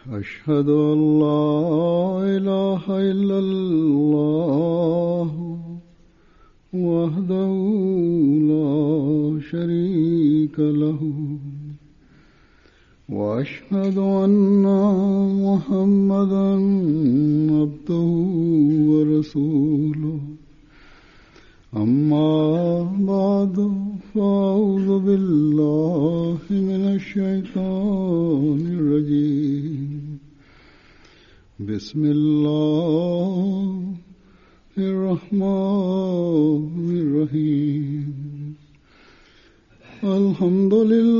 أشهد أن لا إله إلا الله وحده لا شريك له وأشهد أن محمدا عبده ورسوله أما بعد فأعوذ بالله من الشيطان الرجيم بسم الله الرحمن الرحيم الحمد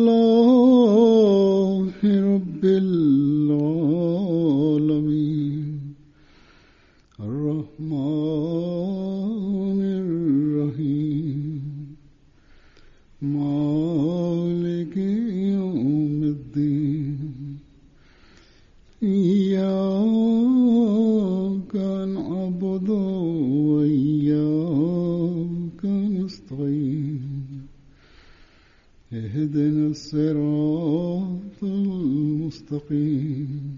لله رب العالمين الرحمن الرحيم مالك يوم الدين إياك نعبد وإياك نستعين اهدنا الصراط المستقيم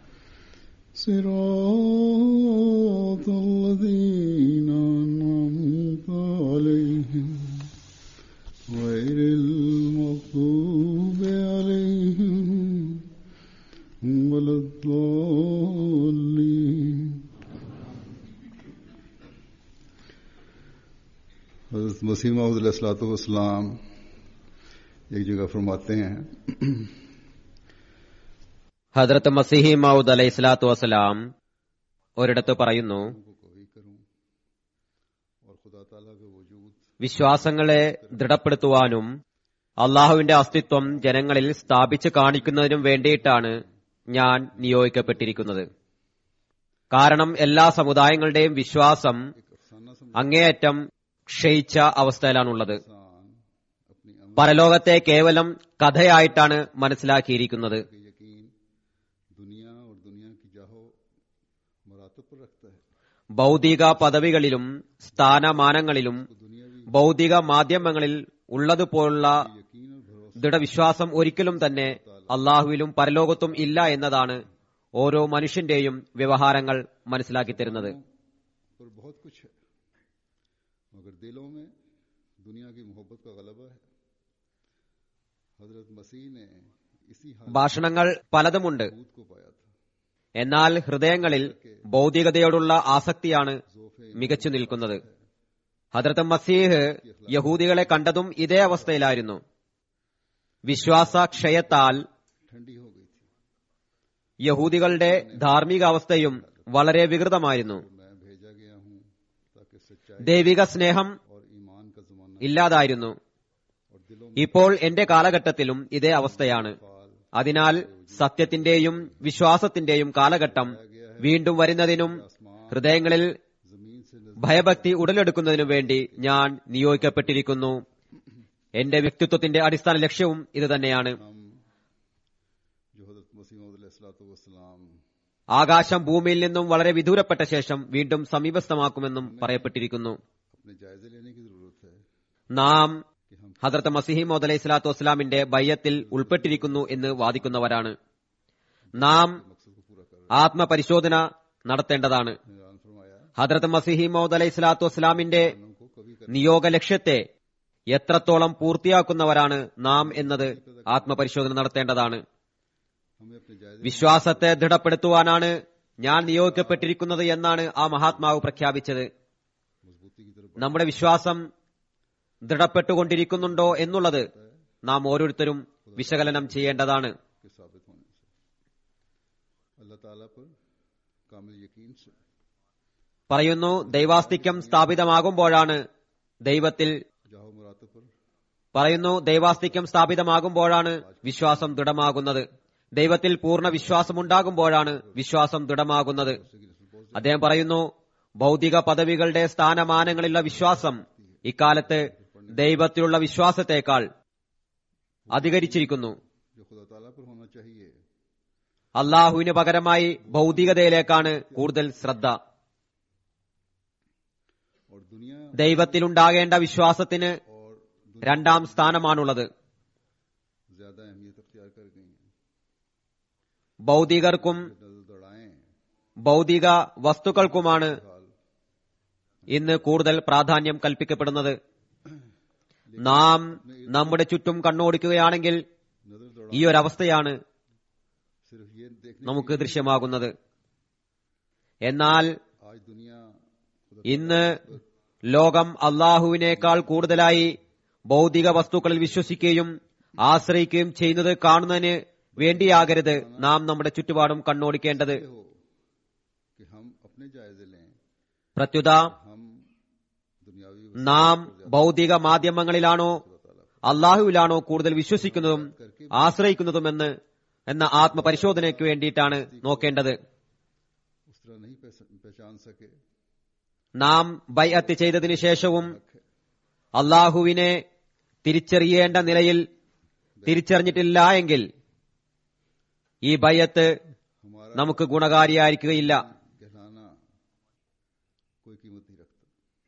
صراط الذين أنعمت عليهم غير المغضوب عليهم ولا الضالين हजरत मसीह मसीम एक जगह फरमाते हैं ഹദ്രത്ത് മസിഹി മൗദ് അലൈഹി സ്വലാത്തു വസ്സലാം ഒരിടത്ത് പറയുന്നു कोई करूं और खुदा ताला के वजूद വിശ്വാസങ്ങളെ ദൃഢപ്പെടുത്തുവാനും അള്ളാഹുവിന്റെ അസ്തിത്വം ജനങ്ങളിൽ സ്ഥാപിച്ചു കാണിക്കുന്നതിനും വേണ്ടിയിട്ടാണ് ഞാൻ നിയോഗിക്കപ്പെട്ടിരിക്കുന്നത് കാരണം എല്ലാ സമുദായങ്ങളുടെയും വിശ്വാസം अफसाना അങ്ങേയറ്റം ക്ഷയിച്ച അവസ്ഥയിലാണുള്ളത് समझान अपनी अमल പരലോകത്തെ കേവലം കഥയായിട്ടാണ് മനസ്സിലാക്കിയിരിക്കുന്നത് के यकीन दुनिया और दुनिया की जाहो मरातब पर रखता है ഭൗതിക പദവികളിലും സ്ഥാനമാനങ്ങളിലും दुनियावी ഭൗതിക മാധ്യമങ്ങളിൽ ഉള്ളതുപോലുള്ള यकीन और भरोसा ദൃഢവിശ്വാസം ഒരിക്കലും തന്നെ അള്ളാഹുവിലും പരലോകത്തും ഇല്ല എന്നതാണ് ഓരോ മനുഷ്യന്റെയും വ്യവഹാരങ്ങൾ മനസ്സിലാക്കി തരുന്നത് पर बहुत कुछ है मगर दिलों में दुनिया की मोहब्बत का गलबा है हजरत मसीह ने इसी हालत ഭാഷണങ്ങൾ പലതുമുണ്ട് को पाया था എന്നാൽ ഹൃദയങ്ങളിൽ ഭൗതികതയോടുള്ള ആസക്തിയാണ് മികച്ചു നിൽക്കുന്നത് ഹദ്രത്ത് മസീഹ് യഹൂദികളെ കണ്ടതും ഇതേ അവസ്ഥയിലായിരുന്നു വിശ്വാസ ക്ഷയത്താൽ ठंडी हो गई थी യഹൂദികളുടെ ധാർമ്മികാവസ്ഥയും വളരെ വികൃതമായിരുന്നു मैं भेजा गया हूं ताकि सच्चाई ദൈവിക സ്നേഹം और ईमान का जमाना ഇല്ലാതായിരുന്നു और दिलों में ഇപ്പോൾ എന്റെ കാലഘട്ടത്തിലും ഇതേ അവസ്ഥയാണ് അതിനാൽ സത്യത്തിന്റെയും വിശ്വാസത്തിന്റെയും കാലഘട്ടം വീണ്ടും വരുന്നതിനും ഹൃദയങ്ങളിൽ जमीन से नजर ഭയഭക്തി ഉടലെടുക്കുന്നതിനു വേണ്ടി ഞാൻ നിയോഗിക്കപ്പെട്ടിരിക്കുന്നു എന്റെ വ്യക്തിത്വത്തിന്റെ അടിസ്ഥാന ലക്ഷ്യവും ഇത് തന്നെയാണ് हम जो हजरत मसीह वसलाम ആകാശം ഭൂമിയിൽ നിന്നും വളരെ വിദൂരപ്പെട്ട ശേഷം വീണ്ടും സമീപസ്ഥമാക്കുമെന്നും പറയപ്പെട്ടിരിക്കുന്നു अपने जायजे लेने की जरूरत है നാം ഹദ്രത്ത് മസിഹി മോദ് അലൈഹി സ്വലാത്തു വസ്സലാമിന്റെ ബയ്യത്തിൽ ഉൾപ്പെട്ടിരിക്കുന്നു എന്ന് വാദിക്കുന്നവരാണ് നാം मकसद को पूरा कर ആത്മപരിശോധന നടത്തേണ്ടതാണ് ऐलान फरमाया ഹദ്രത്ത് മസിഹി മൗദ് അലൈഹി സ്വലാത്തു വസ്സലാമിന്റെ को कभी कर നിയോഗ ലക്ഷ്യത്തെ എത്രത്തോളം പൂർത്തിയാക്കുന്നവരാണ് നാം എന്നത് ആത്മപരിശോധന നടത്തേണ്ടതാണ് हमें अपने जायजे വിശ്വാസത്തെ ദൃഢപ്പെടുത്തുവാനാണ് ഞാൻ നിയോഗിക്കപ്പെട്ടിരിക്കുന്നത് എന്നാണ് ആ മഹാത്മാവ് പ്രഖ്യാപിച്ചത് मजबूती की तरफ നമ്മുടെ വിശ്വാസം ദൃഢപ്പെട്ടുകൊണ്ടിരിക്കുന്നുണ്ടോ എന്നുള്ളത് നാം ഓരോരുത്തരും വിശകലനം ചെയ്യേണ്ടതാണ് के साबित होने से अल्लाह ताला पर कामिल यकीन से പറയുന്നു ദൈവാസ്തിക്യം സ്ഥാപിതമാകുമ്പോഴാണ് ദൈവത്തിൽ जाहो मुरातब पर പറയുന്നു ദൈവാസ്തിക്യം സ്ഥാപിതമാകുമ്പോഴാണ് വിശ്വാസം ദൃഢമാകുന്നത് ദൈവത്തിൽ പൂർണ്ണ വിശ്വാസമുണ്ടാകുമ്പോഴാണ് വിശ്വാസം ദൃഢമാകുന്നത് അദ്ദേഹം പറയുന്നു ഭൗതിക പദവികളുടെ സ്ഥാനമാനങ്ങളിലുള്ള വിശ്വാസം ഇക്കാലത്ത് ദൈവത്തിലുള്ള വിശ്വാസത്തേക്കാൾ അധികരിച്ചിരിക്കുന്നു जो खुदा ताला पर होना चाहिए അള്ളാഹുവിന് പകരമായി ഭൗതികതയിലേക്കാണ് കൂടുതൽ ശ്രദ്ധ और दुनिया ദൈവത്തിലുണ്ടാകേണ്ട വിശ്വാസത്തിന് और രണ്ടാം സ്ഥാനമാണുള്ളത് ज्यादा अहमियत अख्तियार कर गई हैं ഭൗതികർക്കും नजर दौड़ाएं ഭൗതിക വസ്തുക്കൾക്കുമാണ് हाल ഇന്ന് കൂടുതൽ പ്രാധാന്യം കൽപ്പിക്കപ്പെടുന്നത് നാം നമ്മുടെ ചുറ്റും കണ്ണോടിക്കുകയാണെങ്കിൽ नजर दौड़ा ഈ ഒരവസ്ഥയാണ് सिर्फ ये देखने നമുക്ക് ദൃശ്യമാകുന്നത് എന്നാൽ आज दुनिया खुदा ഇന്ന് ലോകം അള്ളാഹുവിനേക്കാൾ കൂടുതലായി ഭൗതിക വസ്തുക്കളിൽ വിശ്വസിക്കുകയും ആശ്രയിക്കുകയും ചെയ്യുന്നത് കാണുന്നതിന് വേണ്ടിയാകരുത് നാം നമ്മുടെ ചുറ്റുപാടും കണ്ണോടിക്കേണ്ടത് हो कि हम अपने जायजे लें പ്രത്യുത हम दुनियावी നാം ഭൗതിക മാധ്യമങ്ങളിലാണോ അള്ളാഹുവിലാണോ കൂടുതൽ വിശ്വസിക്കുന്നതും ആശ്രയിക്കുന്നതുമെന്ന് എന്ന ആത്മപരിശോധനയ്ക്ക് വേണ്ടിയിട്ടാണ് നോക്കേണ്ടത് उस तरह नहीं पहच- पहचान सके നാം ബൈഅത്ത് ചെയ്തതിനു ശേഷവും അള്ളാഹുവിനെ തിരിച്ചറിയേണ്ട നിലയിൽ തിരിച്ചറിഞ്ഞിട്ടില്ല എങ്കിൽ ഈ ബയ്യത്ത് हमारा നമുക്ക് ഗുണകാരിയായിരിക്കുകയില്ല कहलाना कोई कीमत नहीं रखता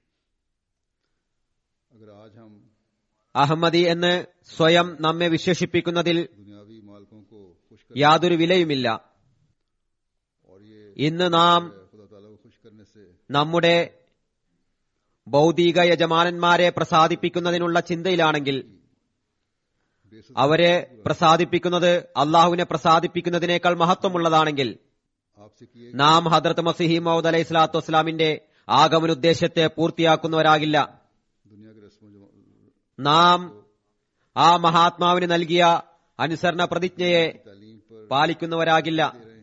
अगर आज हम അഹമ്മദി എന്ന് സ്വയം നമ്മെ വിശേഷിപ്പിക്കുന്നതിൽ दुनियावी मालकों को खुश कर യാതൊരു വിലയുമില്ല और ये ഇന്ന് നാം खुदा ताला को खुश करने से നമ്മുടെ ഭൗതിക യജമാനന്മാരെ പ്രസാദിപ്പിക്കുന്നതിനുള്ള ചിന്തയിലാണെങ്കിൽ बेसद അവരെ പ്രസാദിപ്പിക്കുന്നത് അള്ളാഹുവിനെ പ്രസാദിപ്പിക്കുന്നതിനേക്കാൾ മഹത്വമുള്ളതാണെങ്കിൽ आपसे किए നാം ഹദ്രത്ത് മസിഹി മൗദ് അലൈഹി സ്വലാത്തു വസ്സലാമിന്റെ ആഗമനുദ്ദേശത്തെ പൂർത്തിയാക്കുന്നവരാകില്ല दुनिया के रस्मों जो നാം ആ മഹാത്മാവിന് നൽകിയ അനുസരണ പ്രതിജ്ഞയെ तालीम पर പാലിക്കുന്നവരാകില്ല दे रहे हैं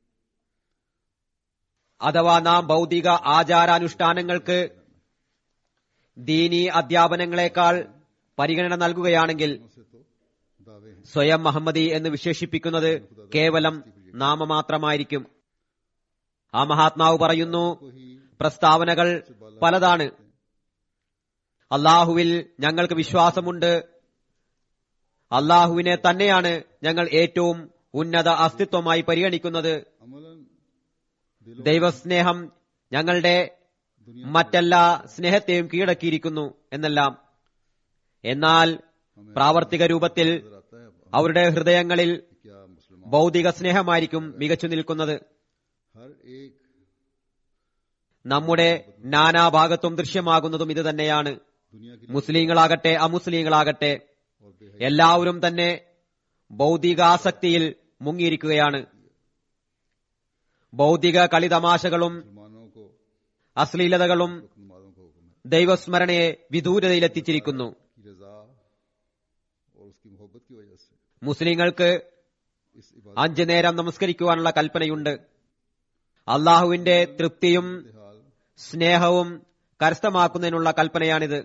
അഥവാ നാം ഭൗതിക ആചാരാനുഷ്ഠാനങ്ങൾക്ക് ദീനി അധ്യാപനങ്ങളെക്കാൾ പരിഗണന നൽകുകയാണെങ്കിൽ से तो दावे हैं സ്വയം മഹമ്മദി എന്ന് വിശേഷിപ്പിക്കുന്നത് കേവലം നാമമാത്രമായിരിക്കും ആ മഹാത്മാവ് പറയുന്നു को ही പ്രസ്താവനകൾ പലതാണ് അള്ളാഹുവിൽ ഞങ്ങൾക്ക് വിശ്വാസമുണ്ട് അള്ളാഹുവിനെ തന്നെയാണ് ഞങ്ങൾ ഏറ്റവും ഉന്നത അസ്തിത്വമായി പരിഗണിക്കുന്നത് अमलन दिलों ദൈവസ്നേഹം ഞങ്ങളുടെ दुनिया മറ്റെല്ലാ സ്നേഹത്തെയും കീഴടക്കിയിരിക്കുന്നു എന്നെല്ലാം എന്നാൽ പ്രാവർത്തിക രൂപത്തിൽ नजर आता है अब അവരുടെ ഹൃദയങ്ങളിൽ कि क्या मुसलमान ഭൗതിക സ്നേഹമായിരിക്കും മികച്ചു നിൽക്കുന്നത് हर एक നമ്മുടെ നാനാഭാഗത്തും ദൃശ്യമാകുന്നതും ഇത് തന്നെയാണ് दुनिया की മുസ്ലിങ്ങളാകട്ടെ അമുസ്ലിങ്ങളാകട്ടെ और बेहद എല്ലാവരും തന്നെ ഭൗതികാസക്തിയിൽ മുങ്ങിയിരിക്കുകയാണ് ഭൗതിക കളിതമാശകളും मुसलमानों को അശ്ലീലതകളും नमाजों को हुक्म है ദൈവസ്മരണയെ വിദൂരതയിലെത്തിച്ചിരിക്കുന്നു की रजा और उसकी मोहब्बत की वजह से മുസ്ലിങ്ങൾക്ക് इस इबादत അഞ്ചു നേരം നമസ്കരിക്കുവാനുള്ള കൽപ്പനയുണ്ട് അള്ളാഹുവിന്റെ തൃപ്തിയും हाल സ്നേഹവും കരസ്ഥമാക്കുന്നതിനുള്ള കൽപ്പനയാണിത്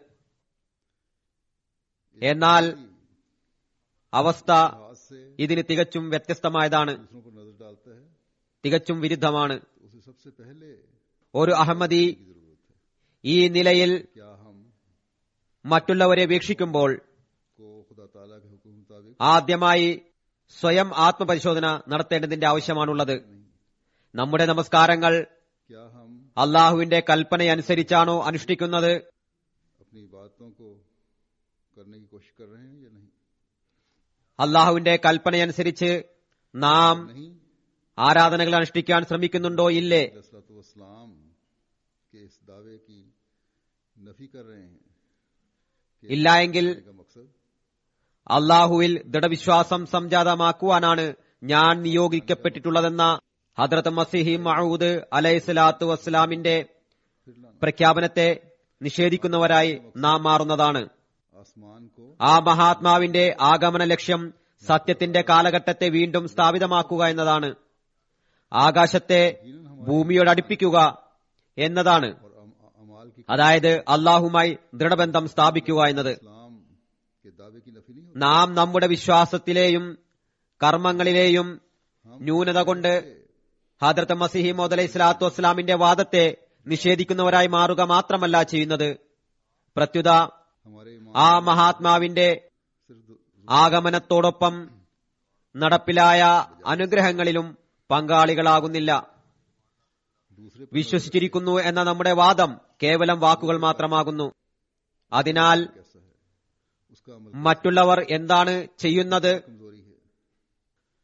എന്നാൽ അവസ്ഥ हाथ से ഇതിന് തികച്ചും വ്യത്യസ്തമായതാണ് दूसरों पर नजर डालता है തികച്ചും വിരുദ്ധമാണ് तो उसे सबसे पहले की ഒരു അഹമ്മദി जरूरत है ഈ നിലയിൽ क्या हम മറ്റുള്ളവരെ വീക്ഷിക്കുമ്പോൾ को खुदा ताला के हुक्म मुताबिक ആദ്യമായി സ്വയം ആത്മപരിശോധന നടത്തേണ്ടതിന്റെ ആവശ്യമാണുള്ളത് നമ്മുടെ നമസ്കാരങ്ങൾ क्या हम അള്ളാഹുവിന്റെ കൽപ്പനയനുസരിച്ചാണോ അനുഷ്ഠിക്കുന്നത് अपनी बातों को करने की कोशिश कर रहे हैं या नहीं അള്ളാഹുവിന്റെ കൽപ്പനയനുസരിച്ച് നാം नहीं ആരാധനകൾ അനുഷ്ഠിക്കാൻ ശ്രമിക്കുന്നുണ്ടോ ഇല്ലേ वसलाम के इस दावे की नफी कर रहे हैं कि ഇല്ല എങ്കിൽ का मकसद അള്ളാഹുവിൽ ദൃഢവിശ്വാസം സംജാതമാക്കുവാനാണ് ഞാൻ നിയോഗിക്കപ്പെട്ടിട്ടുള്ളതെന്ന ഹദ്രത്ത് മസിഹി മഹൂദ് അലൈഹിസ്ലാത്തു വസ്സലാമിന്റെ फिर लाना പ്രഖ്യാപനത്തെ നിഷേധിക്കുന്നവരായി നാം മാറുന്നതാണ് आसमान को ആ മഹാത്മാവിന്റെ ആഗമന ലക്ഷ്യം സത്യത്തിന്റെ കാലഘട്ടത്തെ വീണ്ടും സ്ഥാപിതമാക്കുക എന്നതാണ് ആകാശത്തെ ഭൂമിയോട് അടുപ്പിക്കുക എന്നതാണ് और अम, अमाल की അതായത് അള്ളാഹുമായി ദൃഢബന്ധം സ്ഥാപിക്കുക എന്നത് इस्लाम के दावे की नफी नहीं നാം നമ്മുടെ വിശ്വാസത്തിലെയും കർമ്മങ്ങളിലെയും ന്യൂനത കൊണ്ട് ഹദ്രത്ത് മസിഹി മോദ് അലൈഹി സ്വലാത്തു വസ്സലാമിന്റെ വാദത്തെ നിഷേധിക്കുന്നവരായി മാറുക മാത്രമല്ല ചെയ്യുന്നത് പ്രത്യുത हमारे ईमान ആ മഹാത്മാവിന്റെ सिर्फ दु- ആഗമനത്തോടൊപ്പം നടപ്പിലായ അനുഗ്രഹങ്ങളിലും പങ്കാളികളാകുന്നില്ല दूसरे पर വിശ്വസിച്ചിരിക്കുന്നു എന്ന നമ്മുടെ വാദം കേവലം വാക്കുകൾ മാത്രമാകുന്നു അതിനാൽ कैसा है उसका अमल മറ്റുള്ളവർ എന്താണ് ചെയ്യുന്നത് कमजोरी है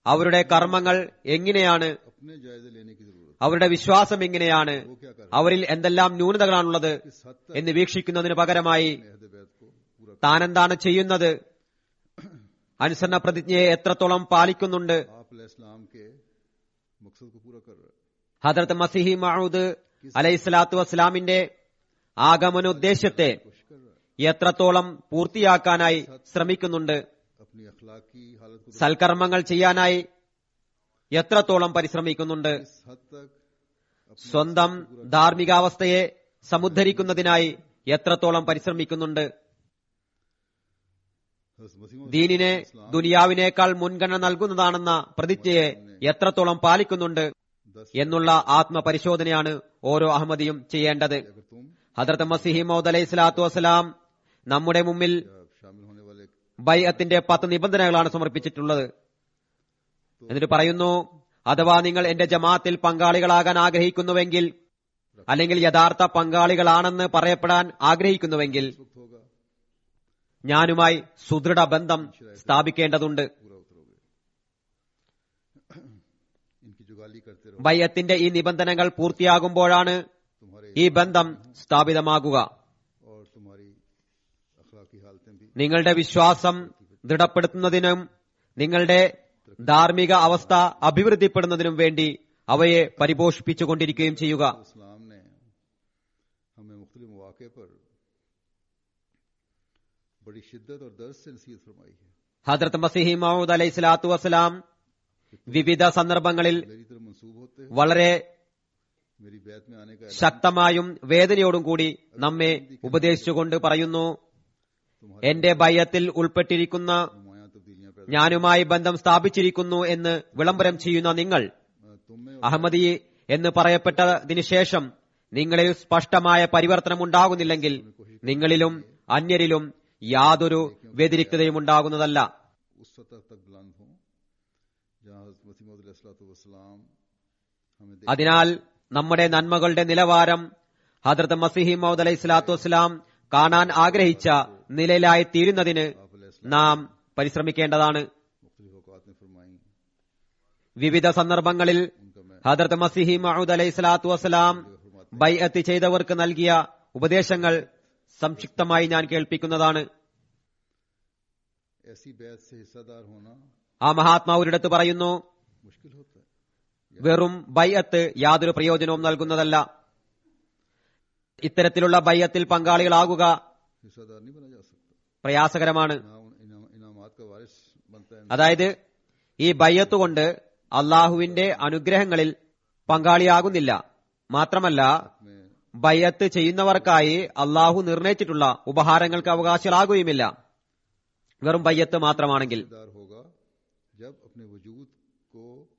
അവരുടെ കർമ്മങ്ങൾ എങ്ങനെയാണ് अपने जायजे लेने की जरूरत അവരുടെ വിശ്വാസം എങ്ങനെയാണ് वो क्या कर അവരിൽ എന്തെല്ലാം ന്യൂനതകളാണുള്ളത് किस हद तक എന്ന് വീക്ഷിക്കുന്നതിന് പകരമായി अहद बैत को पूरा താനെന്താണ് ചെയ്യുന്നത് അനുസരണ പ്രതിജ്ഞയെ എത്രത്തോളം പാലിക്കുന്നുണ്ട് आप इस्लाम के मकसद को पूरा कर रहा है ഹദ്രത്ത് മസിഹി മഹൂദ് അലൈഹിസ്ലാത്തു വസ്സലാമിന്റെ ആഗമനോദ്ദേശ്യത്തെ कोशिश कर रहा है എത്രത്തോളം പൂർത്തിയാക്കാനായി ശ്രമിക്കുന്നുണ്ട് अपनी अखलाकी हालत को സൽക്കർമ്മങ്ങൾ ചെയ്യാനായി എത്രത്തോളം പരിശ്രമിക്കുന്നുണ്ട് किस हद तक अपने സ്വന്തം ധാർമ്മികാവസ്ഥയെ സമുദ്ധരിക്കുന്നതിനായി എത്രത്തോളം പരിശ്രമിക്കുന്നുണ്ട് हज़रत मसीह मौद ദീനിനെ ദുനിയാവിനേക്കാൾ മുൻഗണന നൽകുന്നതാണെന്ന പ്രതിജ്ഞയെ എത്രത്തോളം പാലിക്കുന്നുണ്ട് दस എന്നുള്ള ആത്മപരിശോധനയാണ് ഓരോ അഹമ്മദിയും ചെയ്യേണ്ടത് अगर तुम ഹദ്രത്ത് മസിഹി മൗദ് അലൈഹി സ്വലാത്തു വസ്സലാം നമ്മുടെ മുമ്പിൽ या शामिल होने वाले ബൈഅത്തിന്റെ പത്ത് നിബന്ധനകളാണ് സമർപ്പിച്ചിട്ടുള്ളത് എന്നിട്ട് പറയുന്നു അഥവാ നിങ്ങൾ എന്റെ ജമാഅത്തിൽ പങ്കാളികളാകാൻ ആഗ്രഹിക്കുന്നുവെങ്കിൽ അല്ലെങ്കിൽ യഥാർത്ഥ പങ്കാളികളാണെന്ന് പറയപ്പെടാൻ ആഗ്രഹിക്കുന്നുവെങ്കിൽ वक्त होगा ഞാനുമായി സുദൃഢ ബന്ധം സ്ഥാപിക്കേണ്ടതുണ്ട് पूरा उतरोगे इनकी जुगाली करते रहो ബൈഅത്തിന്റെ ഈ നിബന്ധനകൾ പൂർത്തിയാകുമ്പോഴാണ് तुम्हारे ഈ ബന്ധം സ്ഥാപിതമാകുക और तुम्हारी अखलाकी हालतें भी നിങ്ങളുടെ വിശ്വാസം ദൃഢപ്പെടുത്തുന്നതിനും നിങ്ങളുടെ ധാർമ്മിക അവസ്ഥ അഭിവൃദ്ധിപ്പെടുന്നതിനും വേണ്ടി അവയെ പരിപോഷിപ്പിച്ചുകൊണ്ടിരിക്കുകയും ചെയ്യുക इस्लाम ने हमें मुख्तलि मौके पर बड़ी शिद्दत और दर्द से नसीहत फरमाई है ഹദ്രത്ത് മസിഹി മഹൂദ് അലൈഹി സ്വലാത്തു വസ്സലാം വിവിധ സന്ദർഭങ്ങളിൽ मेरी तरफ मंसूब होते हो വളരെ मेरी बैत में आने का ऐलान ശക്തമായും വേദനയോടും കൂടി നമ്മെ ഉപദേശിച്ചുകൊണ്ട് പറയുന്നു तुम्हारे എന്റെ ഭയത്തിൽ ഉൾപ്പെട്ടിരിക്കുന്ന नुमाया तब्दीलियां पैदा ഞാനുമായി ബന്ധം സ്ഥാപിച്ചിരിക്കുന്നു എന്ന് വിളംബരം ചെയ്യുന്ന നിങ്ങൾ तुम में അഹമ്മദി എന്ന് പറയപ്പെട്ടതിനു ശേഷം നിങ്ങളിൽ സ്പഷ്ടമായ പരിവർത്തനം ഉണ്ടാകുന്നില്ലെങ്കിൽ നിങ്ങളിലും അന്യരിലും യാതൊരു വ്യതിരിക്തതയും ഉണ്ടാകുന്നതല്ല उस सतह तक बुलंद हो जहाँ हज़रत मसीह मौद वसलाम हमें देख അതിനാൽ നമ്മുടെ नന്മകളുടെ നിലവാരം ഹദ്രത്ത് മസിഹി മൗദ് അലൈഹി സ്വലാത്തു വസ്സലാം കാണാൻ ആഗ്രഹിച്ച നിലയിലായി തീരുന്നതിന് आप നാം പരിശ്രമിക്കേണ്ടതാണ് मुख्तलिफ अवकात में फरमाई വിവിധ സന്ദർഭങ്ങളിൽ उनका मैं ഹദ്രത്ത് മസിഹി മഹൂദ് അലൈഹി സ്വലാത്തു വസ്സലാം ബൈഅത്ത് ചെയ്തവർക്ക് നൽകിയ ഉപദേശങ്ങൾ സംക്ഷിപ്തമായി ഞാൻ കേൾപ്പിക്കുന്നതാണ് ऐसी बैत से हिस्सादार होना ആ മഹാത്മാവ് ഒരിടത്ത് പറയുന്നു मुश्किल होता है വെറും ബൈഅത്ത് യാതൊരു പ്രയോജനവും നൽകുന്നതല്ല ഇത്തരത്തിലുള്ള ബൈഅത്തിൽ പങ്കാളികളാകുക हिस्सादार नहीं बना जा सकता പ്രയാസകരമാണ് ना उन इनाम- इनामात का वारिस बनता है അതായത് ഈ ബയ്യത്ത് കൊണ്ട് അള്ളാഹുവിന്റെ അനുഗ്രഹങ്ങളിൽ പങ്കാളിയാകുന്നില്ല മാത്രമല്ല में ബയ്യത്ത് ചെയ്യുന്നവർക്കായി അള്ളാഹു നിർണയിച്ചിട്ടുള്ള ഉപഹാരങ്ങൾക്ക് അവകാശികളാകുകയുമില്ല വെറും ബയ്യത്ത് മാത്രമാണെങ്കിൽ हिस्सेदार होगा जब अपने वजूद को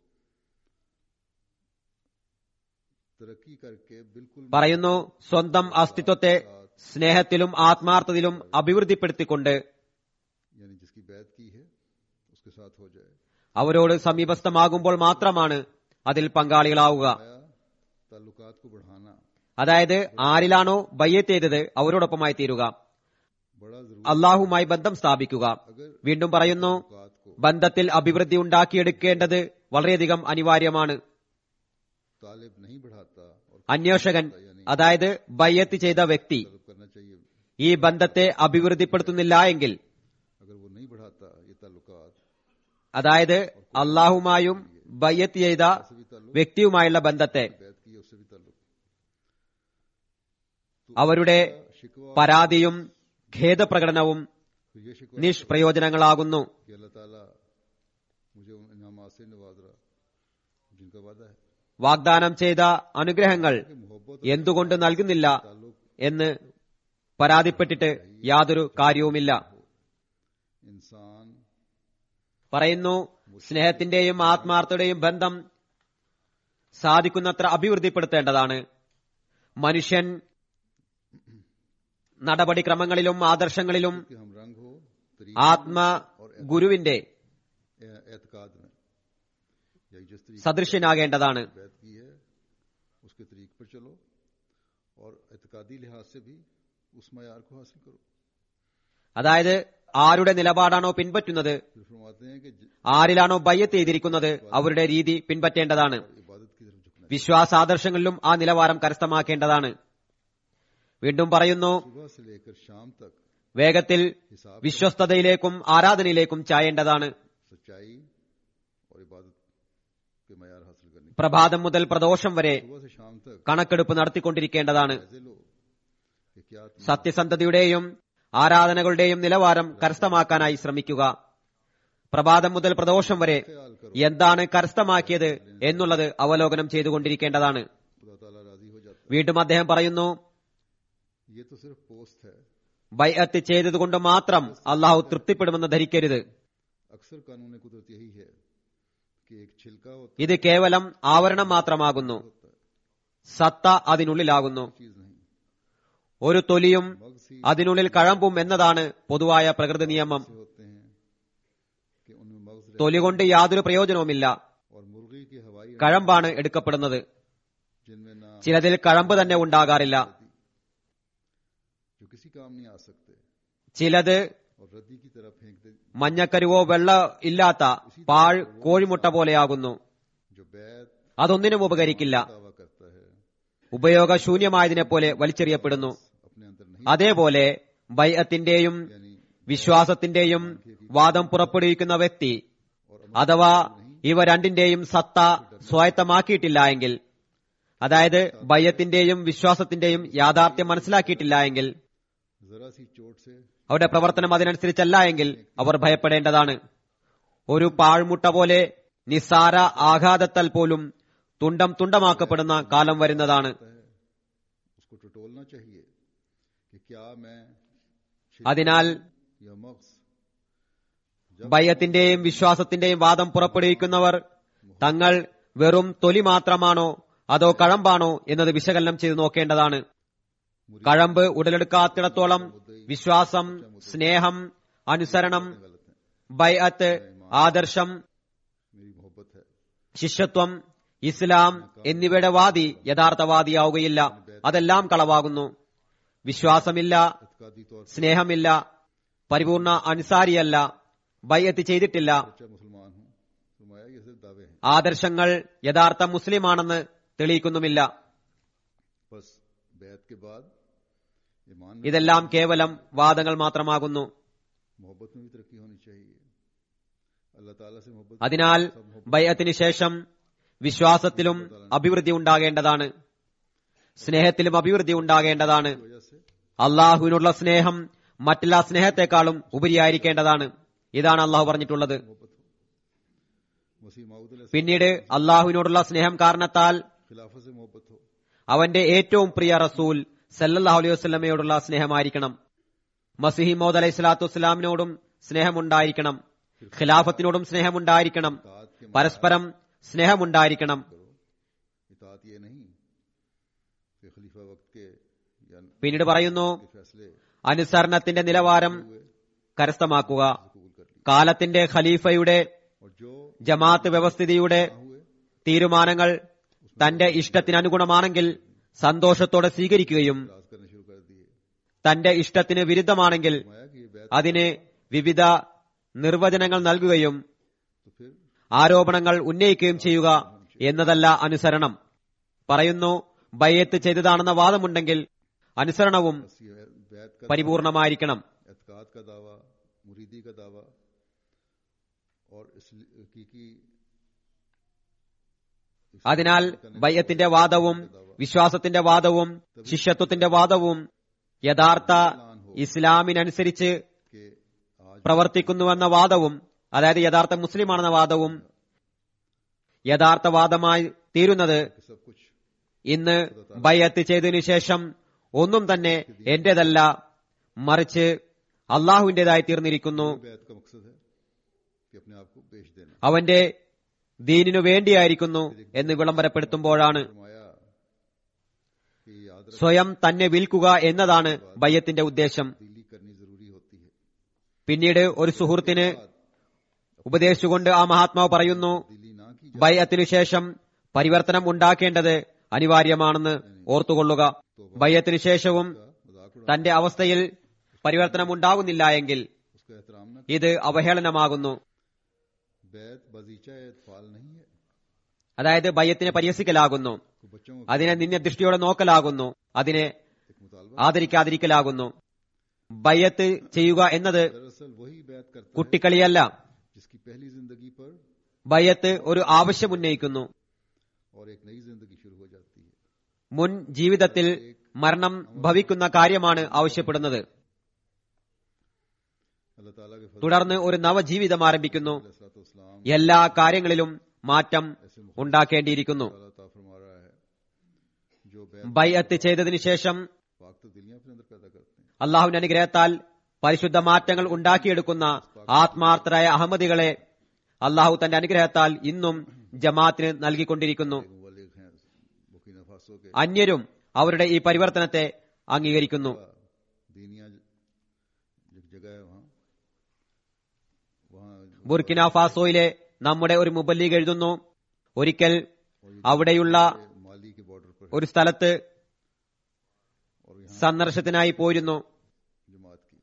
तरक्की करके बिल्कुल പറയുന്നു സ്വന്തം അസ്തിത്വത്തെ സ്നേഹത്തിലും ആത്മാർത്ഥതയിലും അഭിവൃദ്ധിപ്പെടുത്തിക്കൊണ്ട് यानी जिसकी बैत की है उसके साथ हो जाए അവരോട് സമീപസ്ഥമാകുമ്പോൾ മാത്രമാണ് അതിൽ പങ്കാളികളാവുക आया ताल्लुकात को बढ़ाना അതായത് ആരിലാണോ ബയ്യത്ത് ചെയ്തത് അവരോടൊപ്പമായി തീരുക बड़ा जरूरी അള്ളാഹുമായി ബന്ധം സ്ഥാപിക്കുക अगर വീണ്ടും പറയുന്നു ताल्लुकात को ബന്ധത്തിൽ അഭിവൃദ്ധി ഉണ്ടാക്കിയെടുക്കേണ്ടത് വളരെയധികം അനിവാര്യമാണ് तालिब नहीं बढ़ाता और അന്വേഷകൻ അതായത് ബയ്യത്ത് ചെയ്ത വ്യക്തി तलब करना चाहिए ഈ ബന്ധത്തെ അഭിവൃദ്ധിപ്പെടുത്തുന്നില്ല എങ്കിൽ अगर वो नहीं बढ़ाता ये ताल्लुकात അതായത് അള്ളാഹുമായും ബയ്യത്ത് ചെയ്ത से भी ताल्लुक വ്യക്തിയുമായുള്ള ബന്ധത്തെ बैत की है उससे भी ताल्लुक അവരുടെ शिकवा പരാതിയും ഖേദപ്രകടനവും फिर ये शिकवा നിഷ്പ്രയോജനങ്ങളാകുന്നു कि अल्लाह ताला मुझे उन इनामात से नवाज रहा जिनका वादा है വാഗ്ദാനം ചെയ്ത അനുഗ്രഹങ്ങൾ कि मोहब्बत എന്തുകൊണ്ട് നൽകുന്നില്ല ताल्लुक എന്ന് പരാതിപ്പെട്ടിട്ട് യാതൊരു കാര്യവുമില്ല इंसान പറയുന്നു സ്നേഹത്തിന്റെയും ആത്മാർത്ഥതയുടെയും ബന്ധം സാധിക്കുന്നത്ര അഭിവൃദ്ധിപ്പെടുത്തേണ്ടതാണ് മനുഷ്യൻ നടപടിക്രമങ്ങളിലും ആദർശങ്ങളിലും कि हम रंग हो तरीक ആത്മ ഗുരുവിന്റെ एतकाद में या जिस तरीके സദൃശ്യനാകേണ്ടതാണ് से बैत की है उसके तरीक पर चलो और एतकादी लिहाज से भी उस मैार को हासिल करो അതായത് ആരുടെ നിലപാടാണോ പിൻപറ്റുന്നത് फिर फरमाते हैं कि ज- ആരിലാണോ ബയ്യത്ത് ചെയ്തിരിക്കുന്നത് അവരുടെ രീതി പിൻപറ്റേണ്ടതാണ് इबादत की तरफ झुकना വിശ്വാസാദർശങ്ങളിലും ആ നിലവാരം കരസ്ഥമാക്കേണ്ടതാണ് വീണ്ടും പറയുന്നു सुबह से लेकर शाम तक വേഗത്തിൽ हिसाब വിശ്വസ്തതയിലേക്കും ആരാധനയിലേക്കും ചായേണ്ടതാണ് सच्चाई और इबादत के मैार हासिल करने की പ്രഭാതം മുതൽ പ്രദോഷം വരെ सुबह से शाम तक കണക്കെടുപ്പ് നടത്തിക്കൊണ്ടിരിക്കേണ്ടതാണ് जायजे लो कि क्या तुम സത്യസന്ധതയുടെയും ആരാധനകളുടെയും നിലവാരം കരസ്ഥമാക്കാനായി ശ്രമിക്കുക പ്രഭാതം മുതൽ പ്രദോഷം വരെ ख्याल करो എന്താണ് കരസ്ഥമാക്കിയത് എന്നുള്ളത് അവലോകനം ചെയ്തുകൊണ്ടിരിക്കേണ്ടതാണ് खुदा ताला राजी हो जाता വീണ്ടും അദ്ദേഹം പറയുന്നു है ये तो सिर्फ पोस्ट है ബൈഅത്ത് ചെയ്തതുകൊണ്ട് മാത്രം അള്ളാഹു തൃപ്തിപ്പെടുമെന്ന് ധരിക്കരുത് अक्सर कानून कुदरत यही है कि एक छिलका होता ഇത് കേവലം ആവരണം മാത്രമാകുന്നു होता है സത്ത അതിനുള്ളിലാകുന്നു चीज नहीं ഒരു തൊലിയും मग सी അതിനുള്ളിൽ കഴമ്പും എന്നതാണ് പൊതുവായ പ്രകൃതി നിയമം से होते हैं कि उनमें मगज रहता തൊലി കൊണ്ട് യാതൊരു പ്രയോജനവുമില്ല है और मुर्गी की हवाई കഴമ്പാണ് എടുക്കപ്പെടുന്നത് जिनमें ना ചിലതിൽ കഴമ്പ് തന്നെ ഉണ്ടാകാറില്ല जो किसी काम नहीं आ सकते ചിലത് और रद्दी की तरह फेंक दे മഞ്ഞക്കരുവോ വെള്ള ഇല്ലാത്ത പാഴ് കോഴിമുട്ട പോലെയാകുന്നു जो बैत അതൊന്നിനും ഉപകരിക്കില്ല दावा करता है ഉപയോഗശൂന്യമായതിനെ പോലെ വലിച്ചെറിയപ്പെടുന്നു अपने अंदर नहीं അതേപോലെ ബൈഅത്തിന്റെയും यानी വിശ്വാസത്തിന്റെയും വാദം പുറപ്പെടുവിക്കുന്ന വ്യക്തി അഥവാ ഇവ രണ്ടിന്റെയും സത്ത സ്വായത്തമാക്കിയിട്ടില്ല എങ്കിൽ അതായത് ബയ്യത്തിന്റെയും വിശ്വാസത്തിന്റെയും യാഥാർത്ഥ്യം മനസ്സിലാക്കിയിട്ടില്ല എങ്കിൽ जरा सी चोट से അവരുടെ പ്രവർത്തനം അതിനനുസരിച്ചല്ല എങ്കിൽ അവർ ഭയപ്പെടേണ്ടതാണ് ഒരു പാഴ്മുട്ട പോലെ നിസ്സാര ആഘാതത്താൽ പോലും തുണ്ടം തുണ്ടമാക്കപ്പെടുന്ന കാലം വരുന്നതാണ് है उसको टटोलना चाहिए कि क्या मैं അതിനാൽ या मग्ज ഭയത്തിന്റെയും വിശ്വാസത്തിന്റെയും വാദം പുറപ്പെടുവിക്കുന്നവർ തങ്ങൾ വെറും തൊലി മാത്രമാണോ അതോ കഴമ്പാണോ എന്നത് വിശകലനം ചെയ്തു നോക്കേണ്ടതാണ് കഴമ്പ് ഉടലെടുക്കാത്തിടത്തോളം വിശ്വാസം സ്നേഹം അനുസരണം गलत है ബൈഅത്ത് ആദർശം मेरी मोहब्बत है ശിഷ്യത്വം ഇസ്ലാം എന്നിവയുടെ വാദി യഥാർത്ഥവാദിയാവുകയില്ല അതെല്ലാം കളവാകുന്നു വിശ്വാസമില്ല इतकादी तौर पर സ്നേഹമില്ല പരിപൂർണ അനുസാരിയല്ല ബൈഅത്ത് ചെയ്തിട്ടില്ല सच्चा मुसलमान हूँ फरमाया ये सिर्फ दावे हैं ആദർശങ്ങൾ യഥാർത്ഥ മുസ്ലിമാണെന്ന് തെളിയിക്കുന്നുമില്ല बस बैत के बाद ईमान में ഇതെല്ലാം കേവലം വാദങ്ങൾ മാത്രമാകുന്നു मोहब्बत में भी तरक्की होनी चाहिए अल्लाह ताला से मोहब्बत അതിനാൽ ബൈഅത്തിന് ശേഷം വിശ്വാസത്തിലും അഭിവൃദ്ധി ഉണ്ടാകേണ്ടതാണ് സ്നേഹത്തിലും അഭിവൃദ്ധി ഉണ്ടാകേണ്ടതാണ് की वजह से അള്ളാഹുവിനുള്ള സ്നേഹം മറ്റെല്ലാ സ്നേഹത്തെക്കാളും ഉപരിയായിരിക്കേണ്ടതാണ് ഇതാണ് അള്ളാഹു പറഞ്ഞിട്ടുള്ളത് मोहब्बत हो मसीह माऊद പിന്നീട് അള്ളാഹുവിനോടുള്ള സ്നേഹം കാരണത്താൽ खिलाफत से मोहब्बत हो അവന്റെ ഏറ്റവും പ്രിയ റസൂൽ സല്ലല്ലാഹു അലൈഹി വസല്ലമയോടുള്ള സ്നേഹമായിരിക്കണം മസിഹി മോദ് അലൈഹി സ്വലാത്തു വസ്സലാമിനോടും സ്നേഹമുണ്ടായിരിക്കണം ഖിലാഫത്തിനോടും സ്നേഹമുണ്ടായിരിക്കണം इतात के പരസ്പരം സ്നേഹമുണ്ടായിരിക്കണം करो इतात ये नहीं कि खलीफा वक्त के या പിന്നീട് പറയുന്നു के फैसले അനുസരണത്തിന്റെ നിലവാരം हुए കരസ്ഥമാക്കുക कबूल कर लिए കാലത്തിന്റെ ഖലീഫയുടെ और जो ജമാഅത്ത് വ്യവസ്ഥിതിയുടെ ना हुए തീരുമാനങ്ങൾ തന്റെ ഇഷ്ടത്തിനനുഗുണമാണെങ്കിൽ സന്തോഷത്തോടെ സ്വീകരിക്കുകയും इतराज करने शुरू कर दिए തന്റെ ഇഷ്ടത്തിന് വിരുദ്ധമാണെങ്കിൽ फरमाया कि ये बैत അതിന് വിവിധ നിർവചനങ്ങൾ നൽകുകയും तो फिर ആരോപണങ്ങൾ ഉന്നയിക്കുകയും ചെയ്യുക എന്നതല്ല അനുസരണം പറയുന്നു ബയ്യത്ത് ചെയ്തതാണെന്ന വാദമുണ്ടെങ്കിൽ അനുസരണവും बस ये बैत का പരിപൂർണമായിരിക്കണം एतकाद का दावा मुरीदी का दावा और इस हकीकी അതിനാൽ ബയ്യത്തിന്റെ വാദവും വിശ്വാസത്തിന്റെ വാദവും ശിഷ്യത്വത്തിന്റെ വാദവും യഥാർത്ഥ ഇസ്ലാമിനനുസരിച്ച് के आज പ്രവർത്തിക്കുന്നുവെന്ന വാദവും അതായത് യഥാർത്ഥ മുസ്ലിമാണെന്ന വാദവും യഥാർത്ഥ വാദമായി തീരുന്നത് के सब कुछ ഇന്ന് ബയ്യത്ത് ചെയ്തതിനു ശേഷം ഒന്നും തന്നെ എന്റേതല്ല മറിച്ച് അള്ളാഹുവിന്റേതായി തീർന്നിരിക്കുന്നു बैत का मकसद है कि अपने आप को बेच देना അവന്റെ ദീനിനു വേണ്ടിയായിരിക്കുന്നു എന്ന് വിളംബരപ്പെടുത്തുമ്പോഴാണ് फरमाया कि याद रख സ്വയം തന്നെ വിൽക്കുക എന്നതാണ് ബയ്യത്തിന്റെ ഉദ്ദേശം दिली करनी जरूरी होती है പിന്നീട് ഒരു സുഹൃത്തിന് ഉപദേശിച്ചുകൊണ്ട് ആ മഹാത്മാവ് പറയുന്നു दिली ना की ബയ്യത്തിനു ശേഷം പരിവർത്തനം ഉണ്ടാക്കേണ്ടത് അനിവാര്യമാണെന്ന് ഓർത്തുകൊള്ളുക ബയ്യത്തിനു ശേഷവും जाए मजाक उड़ा തന്റെ അവസ്ഥയിൽ പരിവർത്തനം ഉണ്ടാകുന്നില്ല എങ്കിൽ उसका एहतराम न ഇത് അവഹേളനമാകുന്നു बैत बगीचा एतफाल नहीं है അതായത് ബയ്യത്തിനെ പരിഹസിക്കലാകുന്നു को बच्चों को അതിനെ നിന്യദൃഷ്ടിയോടെ നോക്കലാകുന്നു അതിനെ एक मुतालबा ആദരിക്കാതിരിക്കലാകുന്നു ബയ്യത്ത് ചെയ്യുക എന്നത് दरअसल वही बैत करता है കുട്ടിക്കളിയല്ല जिसकी पहली जिंदगी पर ബയ്യത്ത് ഒരു ആവശ്യം ഉന്നയിക്കുന്നു और एक नई जिंदगी शुरू हो जाती है മുൻ ജീവിതത്തിൽ മരണം ഭവിക്കുന്ന കാര്യമാണ് ആവശ്യപ്പെടുന്നത് अल्लाह ताला के फजल തുടർന്ന് ഒരു നവജീവിതം ആരംഭിക്കുന്നു सलाम എല്ലാ കാര്യങ്ങളിലും മാറ്റം ഉണ്ടാക്കേണ്ടിയിരിക്കുന്നു ताला ता फरमा रहा है जो बैत ബയ്യത്ത് ചെയ്തതിനു ശേഷം पाक तब्दीलियां अपने अंदर पैदा करते हैं അള്ളാഹുവിന്റെ അനുഗ്രഹത്താൽ പരിശുദ്ധ മാറ്റങ്ങൾ ഉണ്ടാക്കിയെടുക്കുന്ന ആത്മാർത്ഥരായ അഹമ്മദികളെ അള്ളാഹു തന്റെ അനുഗ്രഹത്താൽ ഇന്നും ജമാത്തിന് നൽകിക്കൊണ്ടിരിക്കുന്നു एक मुबलिग हैं बुकीना फासो के അന്യരും അവരുടെ ഈ പരിവർത്തനത്തെ അംഗീകരിക്കുന്നു दीनिया जो जगह है वहाँ वहाँ ബുർക്കിന ഫാസോയിലെ നമ്മുടെ ഒരു മുബല്ലീഗ് എഴുതുന്നു ഒരിക്കൽ അവിടെയുള്ള माली के बॉर्डर पर ഒരു സ്ഥലത്ത് और यहाँ സന്ദർശനത്തിനായി പോയിരുന്നു जमात की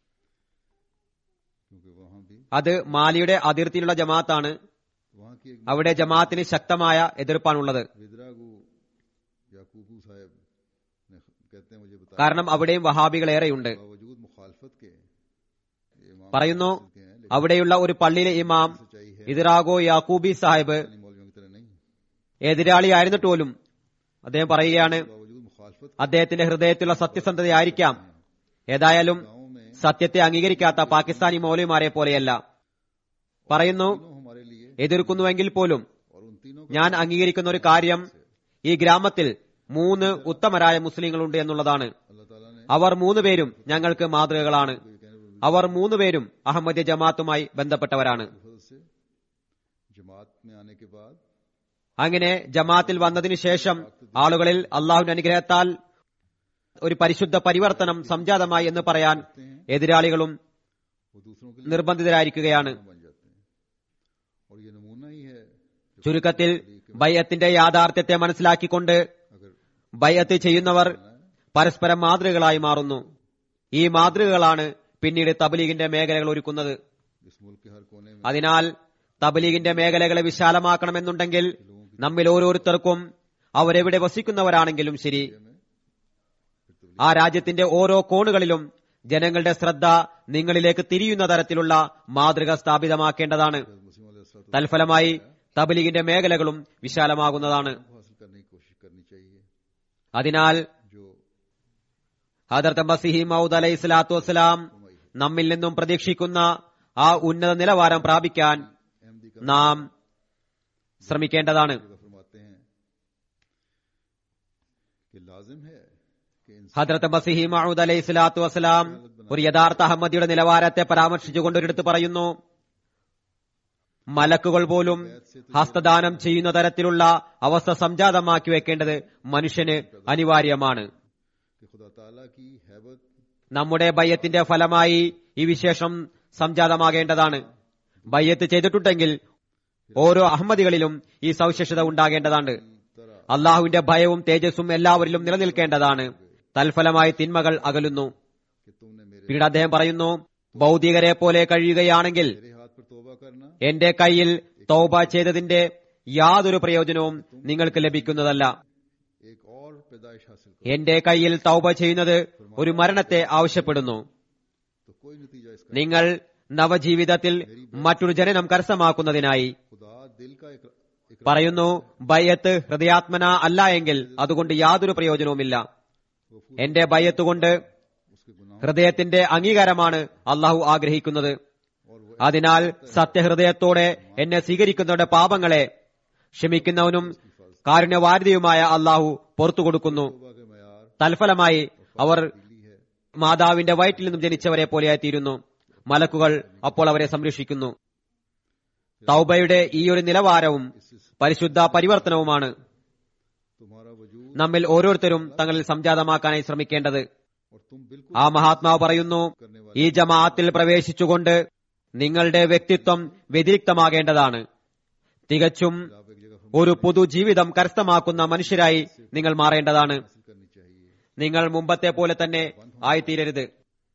क्योंकि वहाँ भी അത് മാലിയുടെ അതിർത്തിയിലുള്ള ജമാഅത്താണ് वहाँ की एक അവിടെ ജമാഅത്തിന് ശക്തമായ എതിർപ്പാണുള്ളത് विदरागु याकूबू साहब ने कहते हैं मुझे बताया കാരണം അവിടെയും വഹാബികൾ ഏറെയുണ്ട് बावजूद मुखालफत के ये इमाम പറയുന്നു के हैं लेकिन അവിടെയുള്ള ഒരു പള്ളിയിലെ ഇമാം सच्चाई है ഇതിറാഗോ യാക്കൂബി സാഹിബ് यानी मौलवियों की तरह नहीं എതിരാളിയായിരുന്നിട്ട് പോലും അദ്ദേഹം പറയുകയാണ് बावजूद मुखालफत അദ്ദേഹത്തിന്റെ ഹൃദയത്തിലുള്ള സത്യസന്ധതയായിരിക്കാം ഏതായാലും गाँव में സത്യത്തെ അംഗീകരിക്കാത്ത പാകിസ്ഥാനി മൗലവിമാരെ പോലെയല്ല പറയുന്നു तीनों हमारे लिए എതിർക്കുന്നുവെങ്കിൽ പോലും और उन तीनों ഞാൻ അംഗീകരിക്കുന്ന ഒരു കാര്യം ഈ ഗ്രാമത്തിൽ മൂന്ന് ഉത്തമരായ മുസ്ലിങ്ങളുണ്ട് എന്നുള്ളതാണ് अल्लाह ताला ने അവർ മൂന്ന് പേരും ഞങ്ങൾക്ക് മാതൃകകളാണ് कोई कहने पर അവർ മൂന്ന് പേരും അഹമ്മദ് ജമാഅത്തുമായി ബന്ധപ്പെട്ടവരാണ് फजल से जमात में आने के बाद അങ്ങനെ ജമാഅത്തിൽ വന്നതിനു ശേഷം ആളുകളിൽ അള്ളാഹുവിന്റെ അനുഗ്രഹത്താൽ ഒരു പരിശുദ്ധ പരിവർത്തനം സംജാതമായി എന്ന് പറയാൻ എതിരാളികളും वो दूसरों के लिए നിർബന്ധിതരായിരിക്കുകയാണ് बन जाते हैं और ये नमूना ही है जो ചുരുക്കത്തിൽ ബയ്യത്തിന്റെ യാഥാർത്ഥ്യത്തെ മനസ്സിലാക്കിക്കൊണ്ട് अगर ബയ്യത്ത് ചെയ്യുന്നവർ പരസ്പരം മാതൃകകളായി മാറുന്നു ഈ മാതൃകകളാണ് പിന്നീട് തബ്ലീഗിന്റെ മേഖലകൾ ഒരുക്കുന്നത് इस मुल्क के हर कोने में അതിനാൽ തബ്ലീഗിന്റെ മേഖലകളെ വിശാലമാക്കണമെന്നുണ്ടെങ്കിൽ നമ്മിൽ ഓരോരുത്തർക്കും അവരെവിടെ വസിക്കുന്നവരാണെങ്കിലും ശരി ആ രാജ്യത്തിന്റെ ഓരോ കോണുകളിലും ജനങ്ങളുടെ ശ്രദ്ധ നിങ്ങളിലേക്ക് തിരിയുന്ന തരത്തിലുള്ള മാതൃക സ്ഥാപിതമാക്കേണ്ടതാണ് मुस्लिम अलैहिस्सलाम തൽഫലമായി തബ്ലീഗിന്റെ മേഖലകളും വിശാലമാകുന്നതാണ് को हासिल करने की कोशिश करनी चाहिए അതിനാൽ जो ഹദർത്ത് മസിഹി മൗദ് അലൈഹി സ്വലാത്തു വസ്സലാം നമ്മിൽ നിന്നും പ്രതീക്ഷിക്കുന്ന ആ ഉന്നത നിലവാരം പ്രാപിക്കാൻ अहमदी का നാം ശ്രമിക്കേണ്ടതാണ് का फरमाते हैं कि लाजिम है कि इंसान ഹദ്രത്ത് മസിഹി മഹൂദ് അലൈഹി സ്വലാത്തു വസ്സലാം ഒരു യഥാർത്ഥ അഹമ്മദിയുടെ നിലവാരത്തെ പരാമർശിച്ചുകൊണ്ട് ഒരിടത്ത് പറയുന്നു മലക്കുകൾ പോലും ഹസ്തദാനം ചെയ്യുന്ന തരത്തിലുള്ള അവസ്ഥ സംജാതമാക്കി വെക്കേണ്ടത് മനുഷ്യന് അനിവാര്യമാണ് कि खुदा ताला की हैबत നമ്മുടെ ബയ്യത്തിന്റെ ഫലമായി ഈ വിശേഷം സംജാതമാകേണ്ടതാണ് ബയ്യത്ത് ചെയ്തിട്ടുണ്ടെങ്കിൽ ഓരോ അഹമ്മദികളിലും ഈ സവിശേഷത ഉണ്ടാകേണ്ടതാണ് तरह അള്ളാഹുവിന്റെ ഭയവും തേജസ്സും എല്ലാവരിലും നിലനിൽക്കേണ്ടതാണ് തൽഫലമായി തിന്മകൾ അകലുന്നു कि तुमने मेरे പിന്നീട് അദ്ദേഹം പറയുന്നു ഭൗതികരെ പോലെ കഴിയുകയാണെങ്കിൽ मेरे हाथ पर तौबा करना എന്റെ കയ്യിൽ തൗബ ചെയ്തതിന്റെ യാതൊരു പ്രയോജനവും നിങ്ങൾക്ക് ലഭിക്കുന്നതല്ല एक और पैदाइश हासिल करो എന്റെ कയ്യിൽ തൗബ ചെയ്യുന്നത് ഒരു മരണത്തെ ആവശ്യപ്പെടുന്നു तो कोई नतीजा इसका നിങ്ങൾ നവജീവിതത്തിൽ മറ്റൊരു ജനനം കരസ്ഥമാക്കുന്നതിനായി खुदा दिल का एक, एक പറയുന്നു ബയ്യത്ത് ഹൃദയാത്മന അല്ല എങ്കിൽ അതുകൊണ്ട് യാതൊരു പ്രയോജനവുമില്ല എന്റെ ബയ്യത്ത് കൊണ്ട് उसके गुनाह ഹൃദയത്തിന്റെ അംഗീകാരമാണ് അള്ളാഹു ആഗ്രഹിക്കുന്നത് അതിനാൽ സത്യഹൃദയത്തോടെ എന്നെ സ്വീകരിക്കുന്നവരുടെ പാപങ്ങളെ ക്ഷമിക്കുന്നവനും കാരുണ്യവാരിതയുമായ അള്ളാഹു പുറത്തു കൊടുക്കുന്നു तौबा के मैार തൽഫലമായി അവർ ली है മാതാവിന്റെ വയറ്റിൽ നിന്നും ജനിച്ചവരെ പോലെയായിത്തീരുന്നു മലക്കുകൾ അപ്പോൾ അവരെ സംരക്ഷിക്കുന്നു തൗബയുടെ ഈ ഒരു നിലവാരവും പരിശുദ്ധ പരിവർത്തനവുമാണ് तुम्हारा वजूद നമ്മിൽ ഓരോരുത്തരും തങ്ങളിൽ സംജാതമാക്കാനായി ശ്രമിക്കേണ്ടത് और तुम बिल्कुल ആ മഹാത്മാവ് പറയുന്നു ഈ ജമാഅത്തിൽ പ്രവേശിച്ചുകൊണ്ട് നിങ്ങളുടെ വ്യക്തിത്വം വ്യതിരിക്തമാകേണ്ടതാണ് തികച്ചും आप एक जगह ഒരു പുതുജീവിതം കരസ്ഥമാക്കുന്ന മനുഷ്യരായി നിങ്ങൾ മാറേണ്ടതാണ് हासिल करनी चाहिए നിങ്ങൾ മുമ്പത്തെ പോലെ തന്നെ ആയിത്തീരരുത്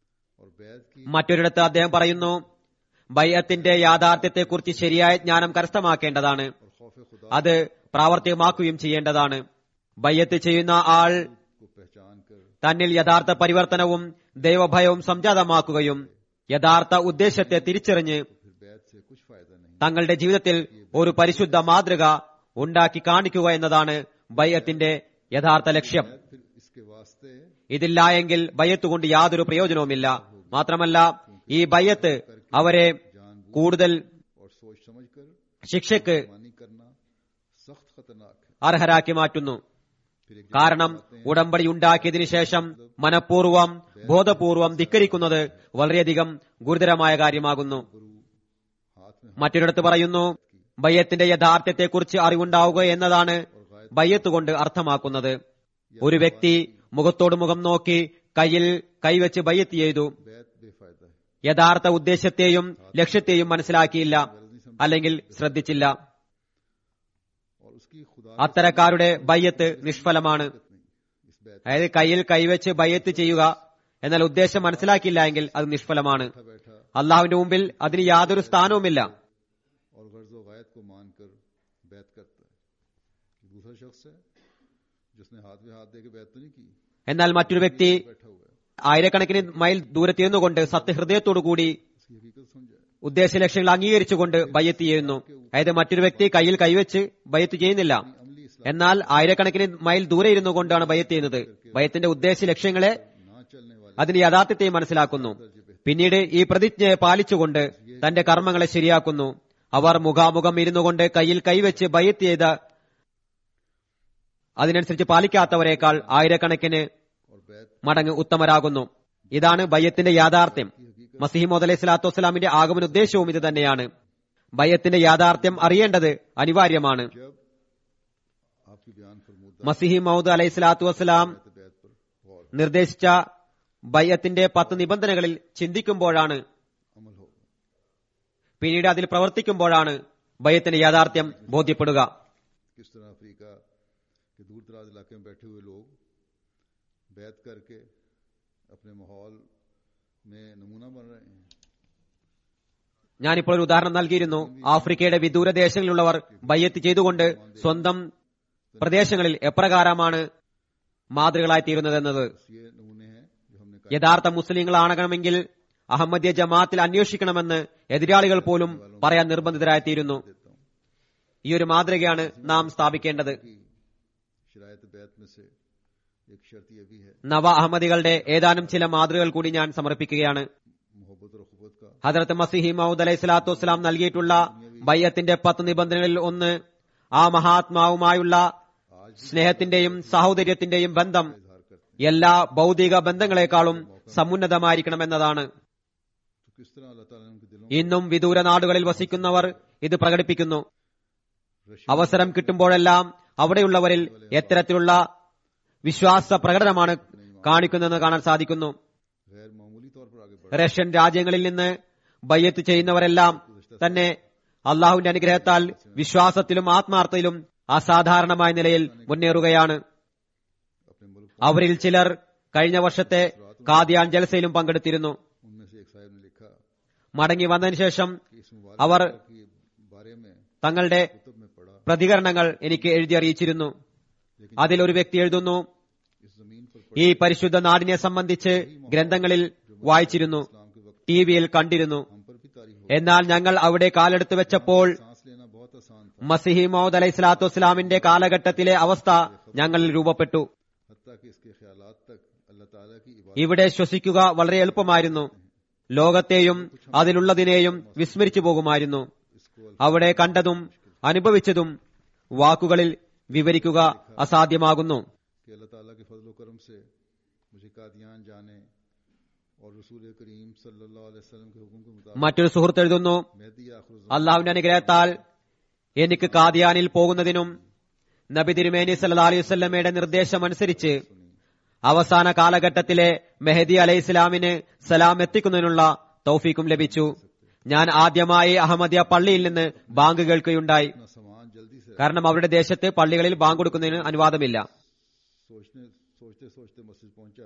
और बैत की മറ്റൊരിടത്ത് അദ്ദേഹം പറയുന്നു ബയ്യത്തിന്റെ യാഥാർത്ഥ്യത്തെക്കുറിച്ച് ശരിയായ ജ്ഞാനം കരസ്ഥമാക്കേണ്ടതാണ് और खौफ खुदा അത് പ്രാവർത്തികമാക്കുകയും ചെയ്യേണ്ടതാണ് ബയ്യത്ത് ചെയ്യുന്ന ആൾ को पहचान कर തന്നിൽ യഥാർത്ഥ പരിവർത്തനവും ദൈവഭയവും സംജാതമാക്കുകയും യഥാർത്ഥ ഉദ്ദേശത്തെ തിരിച്ചറിഞ്ഞ് फिर बैत से कुछ फायदा नहीं തങ്ങളുടെ ജീവിതത്തിൽ ഒരു പരിശുദ്ധ മാതൃക ഉണ്ടാക്കി കാണിക്കുക എന്നതാണ് ബയ്യത്തിന്റെ യഥാർത്ഥ ലക്ഷ്യം बैत फिर इसके वास्ते ഇതില്ല എങ്കിൽ ബയ്യത്ത് കൊണ്ട് യാതൊരു പ്രയോജനവുമില്ല മാത്രമല്ല ഈ ബയ്യത്ത് അവരെ കൂടുതൽ और सोच समझ कर ശിക്ഷയ്ക്ക് मानी करना सख्त खतरनाक है അർഹരാക്കി മാറ്റുന്നു फिर एक കാരണം ഉടമ്പടി ഉണ്ടാക്കിയതിനു ശേഷം മനഃപൂർവ്വം ബോധപൂർവം ധിക്കരിക്കുന്നത് വളരെയധികം ഗുരുതരമായ കാര്യമാകുന്നു गुरु हाथ में മറ്റൊരിടത്ത് പറയുന്നു ബയ്യത്തിന്റെ യഥാർത്ഥ്യത്തെക്കുറിച്ച് അറിവുണ്ടാവുക എന്നതാണ് ബയ്യത്ത് കൊണ്ട് അർത്ഥമാക്കുന്നത് ഒരു വ്യക്തി മുഖത്തോട് മുഖം നോക്കി കയ്യിൽ കൈവച്ച് ബയ്യത്ത് ചെയ്തു बैत बेफायदा है യഥാർത്ഥ ഉദ്ദേശത്തെയും ലക്ഷ്യത്തെയും മനസ്സിലാക്കിയില്ല അല്ലെങ്കിൽ ശ്രദ്ധിച്ചില്ല और उसकी खुदा അത്തരക്കാരുടെ ബയ്യത്ത് നിഷ്ഫലമാണ് नहीं इस बैत അതായത് കയ്യിൽ കൈവച്ച് ബയ്യത്ത് ചെയ്യുക എന്നാൽ ഉദ്ദേശം മനസ്സിലാക്കിയില്ല എങ്കിൽ അത് നിഷ്ഫലമാണ് बैठा बैठा അള്ളാഹുവിന്റെ മുമ്പിൽ അതിന് യാതൊരു സ്ഥാനവുമില്ല और गर्ज गायत को मानकर बैत करता है कि दूसरा शख्स है जिसने हाथ में हाथ दे के बैत तो नहीं की എന്നാൽ മറ്റൊരു വ്യക്തി बैठा हुआ है ആയിരക്കണക്കിന് മൈൽ ദൂരത്തിരുന്നുകൊണ്ട് സത്യഹൃദയത്തോടുകൂടി उसकी हकीकत समझा है ഉദ്ദേശ ലക്ഷ്യങ്ങൾ അംഗീകരിച്ചുകൊണ്ട് ബയ്യത്ത് ചെയ്യുന്നു അതായത് മറ്റൊരു വ്യക്തി കയ്യിൽ കൈവച്ച് ബയ്യത്ത് ചെയ്യുന്നില്ല अमली इस्लाम എന്നാൽ ആയിരക്കണക്കിന് മൈൽ ദൂരെ ഇരുന്നു കൊണ്ടാണ് ബയ്യത്ത് ചെയ്യുന്നത് ബയ്യത്തിന്റെ ഉദ്ദേശ ലക്ഷ്യങ്ങളെ ना चलने वाले അതിന്റെ യാഥാർത്ഥ്യത്തെയും മനസ്സിലാക്കുന്നു പിന്നീട് ഈ പ്രതിജ്ഞയെ പാലിച്ചുകൊണ്ട് തന്റെ കർമ്മങ്ങളെ ശരിയാക്കുന്നു അവർ മുഖാമുഖം ഇരുന്നു കൊണ്ട് കയ്യിൽ കൈവച്ച് ബയ്യത്ത് ചെയ്ത അതിനനുസരിച്ച് പാലിക്കാത്തവരെക്കാൾ ആയിരക്കണക്കിന് और बैत മടങ്ങ് ഉത്തമരാകുന്നു ഇതാണ് ബയ്യത്തിന്റെ യാഥാർത്ഥ്യം മസിഹിമോദ് അലൈഹി സ്വലാത്തു വസ്സലാമിന്റെ ആഗമന ഉദ്ദേശവും ഇത് തന്നെയാണ് ബയ്യത്തിന്റെ യാഥാർത്ഥ്യം അറിയേണ്ടത് അനിവാര്യമാണ് जब आपकी बयान फरमूदा മസിഹി മൗദ് അലൈഹി സ്വലാത്തു വസ്സലാം बैत पर गौर നിർദ്ദേശിച്ച ബയ്യത്തിന്റെ പത്ത് നിബന്ധനകളിൽ ചിന്തിക്കുമ്പോഴാണ് अमल होगा പിന്നീട് അതിൽ പ്രവർത്തിക്കുമ്പോഴാണ് ബയ്യത്തിന്റെ യാഥാർത്ഥ്യം ബോധ്യപ്പെടുക किस तरह अफ्रीका के दूर दराज इलाके में बैठे हुए लोग बैत करके अपने माहौल में नमूना बन रहे हैं ഞാനിപ്പോൾ ഒരു ഉദാഹരണം നൽകിയിരുന്നു ആഫ്രിക്കയുടെ വിദൂര ദേശങ്ങളിലുള്ളവർ ബയ്യത്ത് ചെയ്തുകൊണ്ട് സ്വന്തം പ്രദേശങ്ങളിൽ എപ്രകാരമാണ് മാതൃകളായി തീരുന്നതെന്നത് बस ये नमूने हैं जो हमने कहा യഥാർത്ഥ മുസ്ലിങ്ങളാകണമെങ്കിൽ അഹമ്മദിയ ജമാഅത്തിൽ അന്വേഷിക്കണമെന്ന് എതിരാളികൾ പോലും പറയാൻ നിർബന്ധിതരായിത്തീരുന്നു देता हूँ ഈ ഒരു മാതൃകയാണ് നാം സ്ഥാപിക്കേണ്ടത് कि शरायत बैत में से एक शर्त ये भी है നവ അഹമ്മദികളുടെ ഏതാനും ചില മാതൃകകൾ കൂടി ഞാൻ സമർപ്പിക്കുകയാണ് मोहब्बत और अखुबत का ഹജറത്ത് മസിഹി മൗദ് അലൈഹി സ്വലാത്തു വസ്സലാം നൽകിയിട്ടുള്ള ബയ്യത്തിന്റെ പത്ത് നിബന്ധനകളിൽ ഒന്ന് ആ മഹാത്മാവുമായുള്ള സ്നേഹത്തിന്റെയും സാഹോദര്യത്തിന്റെയും ബന്ധം इजहार करते എല്ലാ ഭൗതിക ബന്ധങ്ങളെക്കാളും സമുന്നതമായിരിക്കണമെന്നതാണ് तो किस तरह अल्लाह ताला ने उनके दिलों ഇന്നും വിദൂര നാടുകളിൽ വസിക്കുന്നവർ ഇത് പ്രകടിപ്പിക്കുന്നു रशी അവസരം കിട്ടുമ്പോഴെല്ലാം അവിടെയുള്ളവരിൽ എത്തരത്തിലുള്ള വിശ്വാസ പ്രകടനമാണ് കാണിക്കുന്നതെന്ന് കാണാൻ സാധിക്കുന്നു गैर मामूली तौर पर आगे बढ़ റഷ്യൻ രാജ്യങ്ങളിൽ നിന്ന് ബയ്യത്ത് ചെയ്യുന്നവരെല്ലാം തന്നെ അള്ളാഹുവിന്റെ അനുഗ്രഹത്താൽ വിശ്വാസത്തിലും ആത്മാർത്ഥയിലും അസാധാരണമായ നിലയിൽ മുന്നേറുകയാണ് अपने मुल्क അവരിൽ ചിലർ കഴിഞ്ഞ വർഷത്തെ കാദിയാൻ ജലസയിലും പങ്കെടുത്തിരുന്നു उनमें से एक साहब ने लिखा മടങ്ങി വന്നതിന് ശേഷം कि इस അവർ मुबारक के बारे में തങ്ങളുടെ कुतुब में पढ़ा പ്രതികരണങ്ങൾ എനിക്ക് എഴുതി അറിയിച്ചിരുന്നു അതിൽ ഒരു വ്യക്തി എഴുതുന്നു इस जमीन पर ഈ പരിശുദ്ധ നാടിനെ സംബന്ധിച്ച് ഗ്രന്ഥങ്ങളിൽ വായിച്ചിരുന്നു इस्लाम के वक्त ടി വിയിൽ കണ്ടിരുന്നു हम पर भी तारीफ हो എന്നാൽ ഞങ്ങൾ അവിടെ കാലെടുത്ത് വെച്ചപ്പോൾ सांस लेना बहुत आसान था മസിഹി മൗദ് അലൈഹി സ്വലാത്തു വസ്സലാമിന്റെ കാലഘട്ടത്തിലെ അവസ്ഥ ഞങ്ങളിൽ രൂപപ്പെട്ടു हत्या कि इसके ख्यालात तक अल्लाह ताला की इबादत ഇവിടെ ശ്വസിക്കുക വളരെ എളുപ്പമായിരുന്നു ലോകത്തെയും അതിലുള്ളതിനെയും വിസ്മരിച്ചു പോകുമായിരുന്നു इसको അവിടെ കണ്ടതും അനുഭവിച്ചതും വാക്കുകളിൽ വിവരിക്കുക അസാധ്യമാകുന്നു कि अल्लाह ताला के फजल करम से मुझे कादियान जाने और रसूल करीम सल्लल्लाहु अलैहि वसल्लम के हुक्म के मुताबिक മറ്റൊരു സുഹൃത്ത് എഴുതുന്നു मेहदी आखिर അള്ളാഹുവിന്റെ അനുഗ്രഹത്താൽ എനിക്ക് കാദിയാനിൽ പോകുന്നതിനും നബി തിരുമേനി സല്ലാ അലൈഹി വസ്ലമയുടെ നിർദ്ദേശമനുസരിച്ച് അവസാന കാലഘട്ടത്തിലെ മെഹദി അലൈഹി ഇസ്ലാമിന് സലാം എത്തിക്കുന്നതിനുള്ള തൗഫീക്കും ലഭിച്ചു ഞാൻ ആദ്യമായി അഹമ്മദിയ പള്ളിയിൽ നിന്ന് ബാങ്ക് കേൾക്കുകയുണ്ടായി अपना सामान जल्दी से കാരണം അവരുടെ ദേശത്ത് പള്ളികളിൽ ബാങ്ക് കൊടുക്കുന്നതിന് അനുവാദമില്ല सोचने सोचते सोचते मस्जिद पहुंचा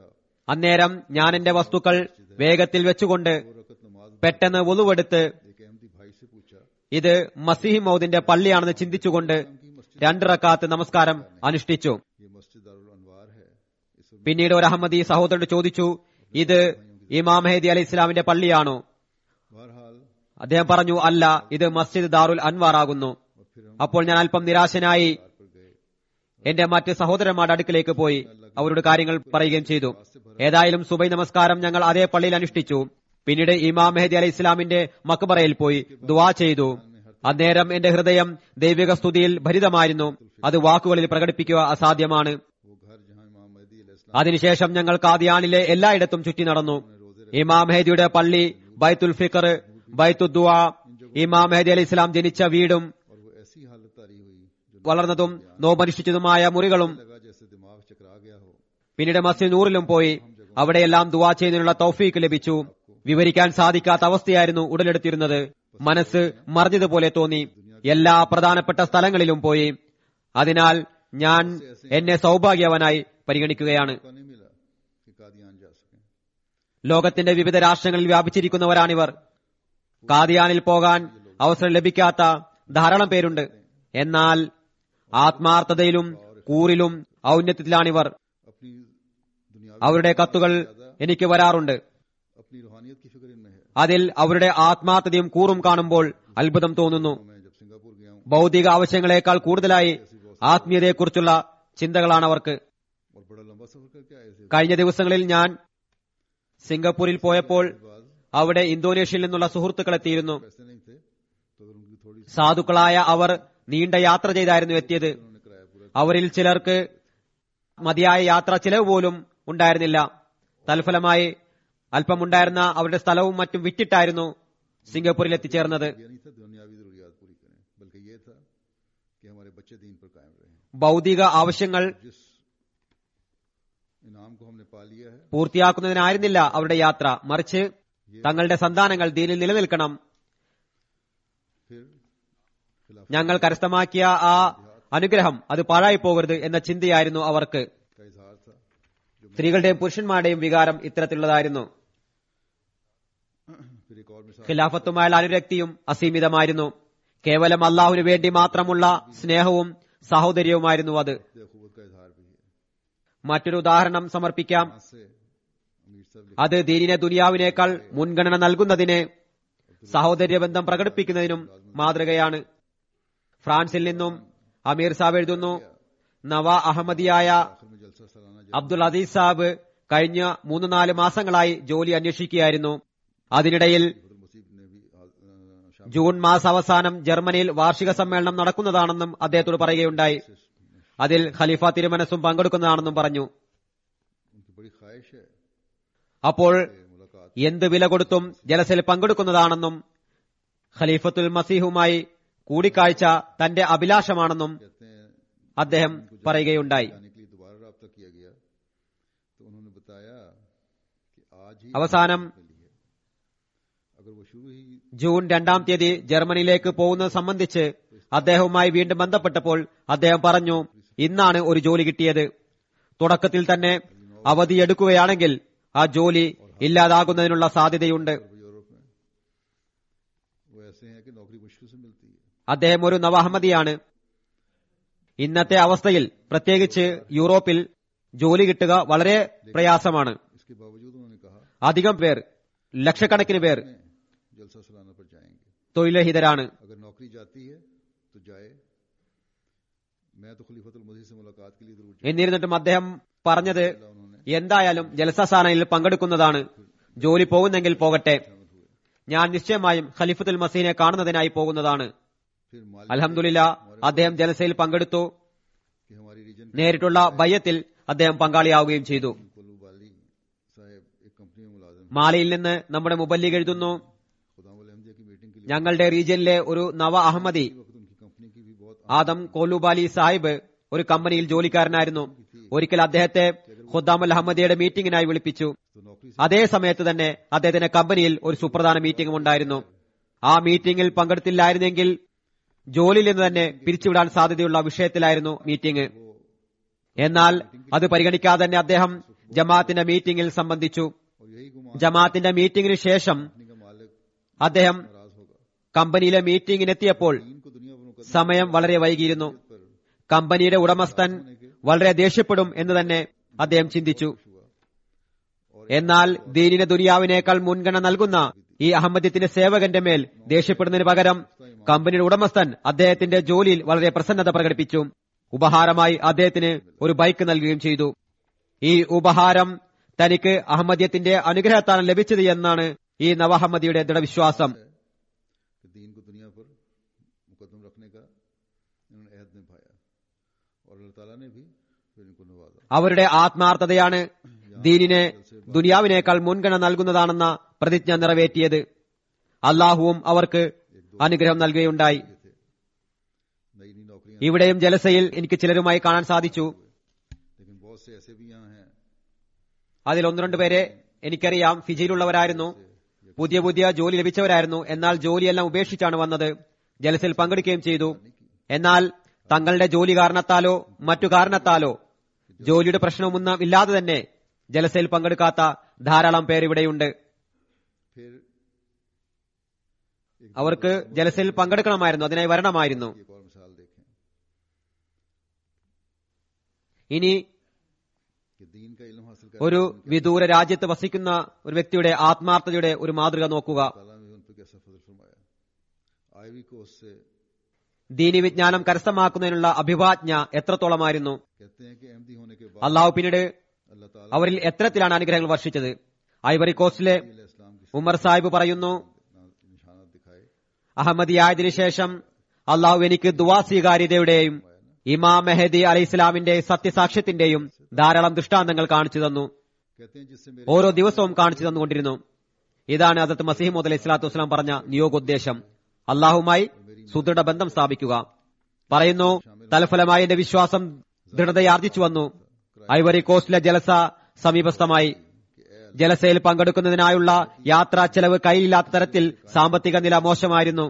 അന്നേരം ഞാൻ എന്റെ വസ്തുക്കൾ വേഗത്തിൽ വെച്ചുകൊണ്ട് दो रकत नमाज പെട്ടെന്ന് ഒലുവെടുത്ത് एक अहमदी भाई से पूछा ഇത് മസിഹി മൗദിന്റെ പള്ളിയാണെന്ന് ചിന്തിച്ചുകൊണ്ട് രണ്ട് റക്കാത്ത് നമസ്കാരം അനുഷ്ഠിച്ചു ये मस्जिद दारुल अनवार है इस പിന്നീട് ഒരു അഹമ്മദി സഹോദരനോട് ചോദിച്ചു ഇത് ഇമാം മെഹദി അലി ഇസ്ലാമിന്റെ പള്ളിയാണോ बहरहाल അദ്ദേഹം പറഞ്ഞു അല്ല ഇത് മസ്ജിദ് ദാറുൽ അൻവാർ ആകുന്നു और फिर हम അപ്പോൾ ഞാൻ അല്പം നിരാശനായി कार पर गए എന്റെ മറ്റ് സഹോദരന്മാരുടെ അടുക്കിലേക്ക് പോയി അവരോട് കാര്യങ്ങൾ പറയുകയും ചെയ്തു ഏതായാലും സുബൈ നമസ്കാരം ഞങ്ങൾ അതേ പള്ളിയിൽ അനുഷ്ഠിച്ചു പിന്നീട് ഇമാം മെഹദി അലി ഇസ്ലാമിന്റെ മക്ബറയിൽ പോയി ദുവാ ചെയ്തു അന്നേരം എന്റെ ഹൃദയം ദൈവിക സ്തുതിയിൽ ഭരിതമായിരുന്നു അത് വാക്കുകളിൽ പ്രകടിപ്പിക്കുക അസാധ്യമാണ് वो घर जहाँ इमाम महदी अलैहिस्सलाम അതിനുശേഷം ഞങ്ങൾ കാദിയാനിലെ എല്ലായിടത്തും ചുറ്റി നടന്നു ഇമാം മെഹദിയുടെ പള്ളി ബൈത്തുൽ ഫിഖർ ബൈത്തുൽ ദുആ ഇമാം മെഹദി അലി ഇസ്ലാം ജനിച്ച വീടും और वो ऐसी हालत तारी हुई जो വളർന്നതും നോപനുഷ്ഠിച്ചതുമായ മുറികളും लगा जैसे दिमाग चकरा गया हो പിന്നീട് മസ്ജിദ് നൂറിലും പോയി അവിടെയെല്ലാം ദുവാ ചെയ്യുന്നതിനുള്ള തൗഫീക്ക് ലഭിച്ചു വിവരിക്കാൻ സാധിക്കാത്ത അവസ്ഥയായിരുന്നു ഉടലെടുത്തിരുന്നത് മനസ്സ് മറിഞ്ഞതുപോലെ തോന്നി എല്ലാ പ്രധാനപ്പെട്ട സ്ഥലങ്ങളിലും പോയി അതിനാൽ ഞാൻ എന്നെ സൗഭാഗ്യവനായി പരിഗണിക്കുകയാണ് मौका नहीं मिला कि कादियान जा सकें ലോകത്തിന്റെ വിവിധ രാഷ്ട്രങ്ങളിൽ വ്യാപിച്ചിരിക്കുന്നവരാണിവർ കാദിയാനിൽ പോകാൻ അവസരം ലഭിക്കാത്ത ധാരാളം പേരുണ്ട് എന്നാൽ ആത്മാർത്ഥതയിലും കൂറിലും ഔന്നത്യത്തിലാണിവർ अपनी दुनिया അവരുടെ കത്തുകൾ എനിക്ക് വരാറുണ്ട് अपनी रूहानियत की फिक्र इनमें है അതിൽ അവരുടെ ആത്മാർത്ഥതയും കൂറും കാണുമ്പോൾ അത്ഭുതം തോന്നുന്നു मैं जब सिंगापुर गया हूँ ഭൗതിക ആവശ്യങ്ങളെക്കാൾ കൂടുതലായി ആത്മീയതയെക്കുറിച്ചുള്ള ചിന്തകളാണ് അവർക്ക് और बड़ा लंबा सफर करके आए थे കഴിഞ്ഞ ദിവസങ്ങളിൽ ഞാൻ സിംഗപ്പൂരിൽ പോയപ്പോൾ बाद അവിടെ ഇന്തോനേഷ്യയിൽ നിന്നുള്ള സുഹൃത്തുക്കൾ എത്തിയിരുന്നു पैसे नहीं थे तो अगर उनकी थोड़ी सी സാധുക്കളായ അവർ നീണ്ട യാത്ര ചെയ്തായിരുന്നു എത്തിയത് उन्होंने किराया पूरा അവരിൽ ചിലർക്ക് മതിയായ യാത്ര ചിലവ് പോലും ഉണ്ടായിരുന്നില്ല തൽഫലമായി അല്പമുണ്ടായിരുന്ന അവരുടെ സ്ഥലവും മറ്റും വിറ്റിട്ടായിരുന്നു സിംഗപ്പൂരിൽ എത്തിച്ചേർന്നത് ये नहीं था दुनियावी जरूरियात पूरी करें बल्कि ये था कि हमारे बच्चे दीन पर कायम रहे ഭൗതിക ആവശ്യങ്ങൾ जिस इनाम को हमने पा लिया है പൂർത്തിയാക്കുന്നതിനായിരുന്നില്ല അവരുടെ യാത്ര മറിച്ച് തങ്ങളുടെ സന്താനങ്ങൾ ദീനിൽ നിലനിൽക്കണം फिर खिलाफ ഞങ്ങൾ കരസ്ഥമാക്കിയ ആ അനുഗ്രഹം അത് പാഴായി പോകരുത് എന്ന ചിന്തയായിരുന്നു അവർക്ക് का इजहार था जो സ്ത്രീകളുടെയും പുരുഷന്മാരുടെയും വികാരം ഇത്തരത്തിലുള്ളതായിരുന്നു फिर एक और मिसाल ഖിലാഫത്തുമായുള്ള അനുരക്തിയും അസീമിതമായിരുന്നു കേവലം അള്ളാഹുവിനു വേണ്ടി മാത്രമുള്ള സ്നേഹവും സാഹോദര്യവുമായിരുന്നു അത് अखूबत का इजहार भी है മറ്റൊരു ഉദാഹരണം സമർപ്പിക്കാം यहाँ से अमीर साहब लिख അത് ദീനിനെ ദുനിയാവിനേക്കാൾ മുൻഗണന നൽകുന്നതിന് സഹോദര്യബന്ധം പ്രകടിപ്പിക്കുന്നതിനും മാതൃകയാണ് ഫ്രാൻസിൽ നിന്നും അമീർ സാബ് എഴുതുന്നു നവ അഹമ്മദിയായ आखिर में जलसा सालाना അബ്ദുൽ അസീസ് സാബ് കഴിഞ്ഞ മൂന്ന് നാല് മാസങ്ങളായി ജോലി അന്വേഷിക്കുകയായിരുന്നു അതിനിടയിൽ जफर मुसीब ने भी आ- आ- शामिल ജൂൺ മാസാവസാനം ജർമ്മനിയിൽ വാർഷിക സമ്മേളനം നടക്കുന്നതാണെന്നും അദ്ദേഹത്തോട് പറയുകയുണ്ടായി അതിൽ ഖലീഫ തിരുമനസും പങ്കെടുക്കുന്നതാണെന്നും പറഞ്ഞു उनकी बड़ी ख्वाहिश है അപ്പോൾ कि मुलाकात എന്ത് വില കൊടുത്തും ജലസയിൽ പങ്കെടുക്കുന്നതാണെന്നും ഖലീഫത്തുൽ മസീഹുമായി കൂടിക്കാഴ്ച തന്റെ അഭിലാഷമാണെന്നും कहते हैं അദ്ദേഹം പറയുകയുണ്ടായി जाने के लिए दोबारा रब्ता किया गया तो उन्होंने बताया कि आज ही അവസാനം मिली है अगर वो शुरू ही ജൂൺ രണ്ടാം തീയതി ജർമ്മനിയിലേക്ക് പോകുന്നത് സംബന്ധിച്ച് അദ്ദേഹവുമായി വീണ്ടും ബന്ധപ്പെട്ടപ്പോൾ അദ്ദേഹം പറഞ്ഞു ഇന്നാണ് ഒരു ജോലി കിട്ടിയത് തുടക്കത്തിൽ തന്നെ അവധിയെടുക്കുകയാണെങ്കിൽ ആ ജോലി ഇല്ലാതാകുന്നതിനുള്ള സാധ്യതയുണ്ട് वो यूरोप में वो ऐसे हैं कि नौकरी मुश्किल से मिलती है അദ്ദേഹം ഒരു നവഹമ്മദിയാണ് ഇന്നത്തെ അവസ്ഥയിൽ പ്രത്യേകിച്ച് യൂറോപ്പിൽ ജോലി കിട്ടുക വളരെ പ്രയാസമാണ് इसके बावजूद उन्होंने कहा അധികം പേർ ലക്ഷക്കണക്കിന് പേർ "मैं जलसा सालाना पर जाएंगे തൊഴിലഹിതരാണ് अगर नौकरी जाती है तो जाए मैं तो खलीफतुल मसीह से मुलाकात के लिए जरूर എന്നിരുന്നിട്ടും അദ്ദേഹം പറഞ്ഞത് जाऊंगा उन्होंने എന്തായാലും ജലസസാനയിൽ പങ്കെടുക്കുന്നതാണ് ജോലി പോകുന്നെങ്കിൽ പോകട്ടെ ഞാൻ നിശ്ചയമായും ഖലിഫത്തുൽ മസീനെ കാണുന്നതിനായി പോകുന്നതാണ് फिर मालिक അലഹമുല്ല അദ്ദേഹം ജലസയിൽ പങ്കെടുത്തു कि हमारी रीजन നേരിട്ടുള്ള ബയ്യത്തിൽ അദ്ദേഹം പങ്കാളിയാവുകയും ചെയ്തു कोलू बाली साहब एक कंपनी में मुलाजिम മാലയിൽ നിന്ന് നമ്മുടെ മുബല്ലിഗ് എഴുതുന്നു खुदा अहमदिया की मीटिंग के लिए ഞങ്ങളുടെ റീജിയനിലെ ഒരു നവ അഹമ്മദി उस वक्त उनकी कंपनी की भी बहुत ആദം കോലുബാലി സാഹിബ് ഒരു കമ്പനിയിൽ ജോലിക്കാരനായിരുന്നു ഒരിക്കൽ അദ്ദേഹത്തെ ഖുദ്ദാമുൽ അഹമ്മദിയുടെ മീറ്റിംഗിനായി വിളിപ്പിച്ചു तो नौकरी അതേ സമയത്ത് തന്നെ അദ്ദേഹത്തിന്റെ കമ്പനിയിൽ ഒരു സുപ്രധാന മീറ്റിംഗും ഉണ്ടായിരുന്നു ആ മീറ്റിംഗിൽ പങ്കെടുത്തില്ലായിരുന്നെങ്കിൽ ജോലിയിൽ നിന്ന് തന്നെ പിരിച്ചുവിടാൻ സാധ്യതയുള്ള വിഷയത്തിലായിരുന്നു മീറ്റിംഗ് എന്നാൽ അത് പരിഗണിക്കാതെ തന്നെ അദ്ദേഹം ജമാഅത്തിന്റെ മീറ്റിംഗിൽ സംബന്ധിച്ചു और यही गुमान ജമാഅത്തിന്റെ മീറ്റിംഗിന് ശേഷം कंपनी का मालिक അദ്ദേഹം नाराज होगा കമ്പനിയിലെ മീറ്റിംഗിനെത്തിയപ്പോൾ दीन को दुनिया पर मुकदमा സമയം വളരെ വൈകിയിരുന്നു पर കമ്പനിയുടെ ഉടമസ്ഥൻ വളരെ ദേഷ്യപ്പെടും എന്ന് തന്നെ അദ്ദേഹം ചിന്തിച്ചു हुआ എന്നാൽ ദീനിനെ ദുനിയാവിനേക്കാൾ മുൻഗണന നൽകുന്ന ഈ അഹമ്മദ്യത്തിന്റെ സേവകന്റെ മേൽ ദേഷ്യപ്പെടുന്നതിന് പകരം കമ്പനിയുടെ ഉടമസ്ഥൻ അദ്ദേഹത്തിന്റെ ജോലിയിൽ വളരെ പ്രസന്നത പ്രകടിപ്പിച്ചു ഉപഹാരമായി അദ്ദേഹത്തിന് ഒരു ബൈക്ക് നൽകുകയും ചെയ്തു ഈ ഉപഹാരം തനിക്ക് അഹമ്മദ്യത്തിന്റെ അനുഗ്രഹത്താണ് ലഭിച്ചത് എന്നാണ് ഈ നവഹമ്മദിയുടെ ദൃഢവിശ്വാസം कि दीन को दुनिया पर मुकदम रखने का इन्होंने अहद निभाया और अल्लाह ताला ने भी फिर इनको नवाजा അവരുടെ ആത്മാർത്ഥതയാണ് ദീനിനെ ദുനിയാവിനേക്കാൾ മുൻഗണന നൽകുന്നതാണെന്ന പ്രതിജ്ഞ നിറവേറ്റിയത് അള്ളാഹുവും അവർക്ക് അനുഗ്രഹം നൽകുകയുണ്ടായി नई नई नौकरियां ഇവിടെയും ജലസയിൽ എനിക്ക് ചിലരുമായി കാണാൻ സാധിച്ചു लेकिन बहुत से ऐसे भी यहाँ हैं അതിൽ ഒന്ന് രണ്ട് പേരെ എനിക്കറിയാം ഫിജിയിലുള്ളവരായിരുന്നു പുതിയ പുതിയ ജോലി ലഭിച്ചവരായിരുന്നു എന്നാൽ ജോലിയെല്ലാം ഉപേക്ഷിച്ചാണ് വന്നത് ജലസിൽ പങ്കെടുക്കുകയും ചെയ്തു എന്നാൽ തങ്ങളുടെ ജോലി കാരണത്താലോ മറ്റു കാരണത്താലോ ജോലിയുടെ പ്രശ്നമൊന്നും ഇല്ലാതെ തന്നെ ജലസയിൽ പങ്കെടുക്കാത്ത ധാരാളം പേർ ഇവിടെയുണ്ട് फिर एक അവർക്ക് ജലസയിൽ പങ്കെടുക്കണമായിരുന്നു അതിനായി വരണമായിരുന്നു एक और मिसाल देखें ഇനി कि दीन का इल्म हासिल ഒരു करने വിദൂര രാജ്യത്ത് വസിക്കുന്ന ഒരു വ്യക്തിയുടെ ആത്മാർത്ഥതയുടെ ഒരു മാതൃക നോക്കുക ताला ने उन पर कैसा फजल फरमाया आईवी कोस्ट से ദീനി വിജ്ഞാനം കരസ്ഥമാക്കുന്നതിനുള്ള അഭിവാജ്ഞ എത്രത്തോളമായിരുന്നു कहते हैं कि अहमदी होने के बाद അള്ളാഹു പിന്നീട് अल्लाह ताला അവരിൽ എത്തരത്തിലാണ് അനുഗ്രഹങ്ങൾ വർഷിച്ചത് ഐവറി കോസ്റ്റിലെ ने इस्लाम की ഉമർ സാഹിബ് പറയുന്നു निशाना दिखाए അഹമ്മദിയായതിനു ശേഷം അള്ളാഹു എനിക്ക് ദുവാ സ്വീകാര്യതയുടെയും ഇമാം മെഹദി അലി ഇസ്ലാമിന്റെ സത്യസാക്ഷ്യത്തിന്റെയും ധാരാളം ദൃഷ്ടാന്തങ്ങൾ കാണിച്ചു തന്നു कहते हैं जिससे मेरे ഓരോ ദിവസവും കാണിച്ചു തന്നുകൊണ്ടിരുന്നു ഇതാണ് അതത്ത് മസീമോദ് അലൈഹി സ്വലാത്തു വസ്സലാം പറഞ്ഞ നിയോഗോദ്ദേശം അള്ളാഹുമായി സുദൃഢ ബന്ധം സ്ഥാപിക്കുക പറയുന്നു തൽഫലമായി എന്റെ വിശ്വാസം ദൃഢതയാർജിച്ചു വന്നു ഐവറി കോസ്റ്റിലെ ജലസ സമീപസ്ഥമായി ജലസയിൽ പങ്കെടുക്കുന്നതിനായുള്ള യാത്രാ ചെലവ് കയ്യിലില്ലാത്ത തരത്തിൽ സാമ്പത്തിക നില മോശമായിരുന്നു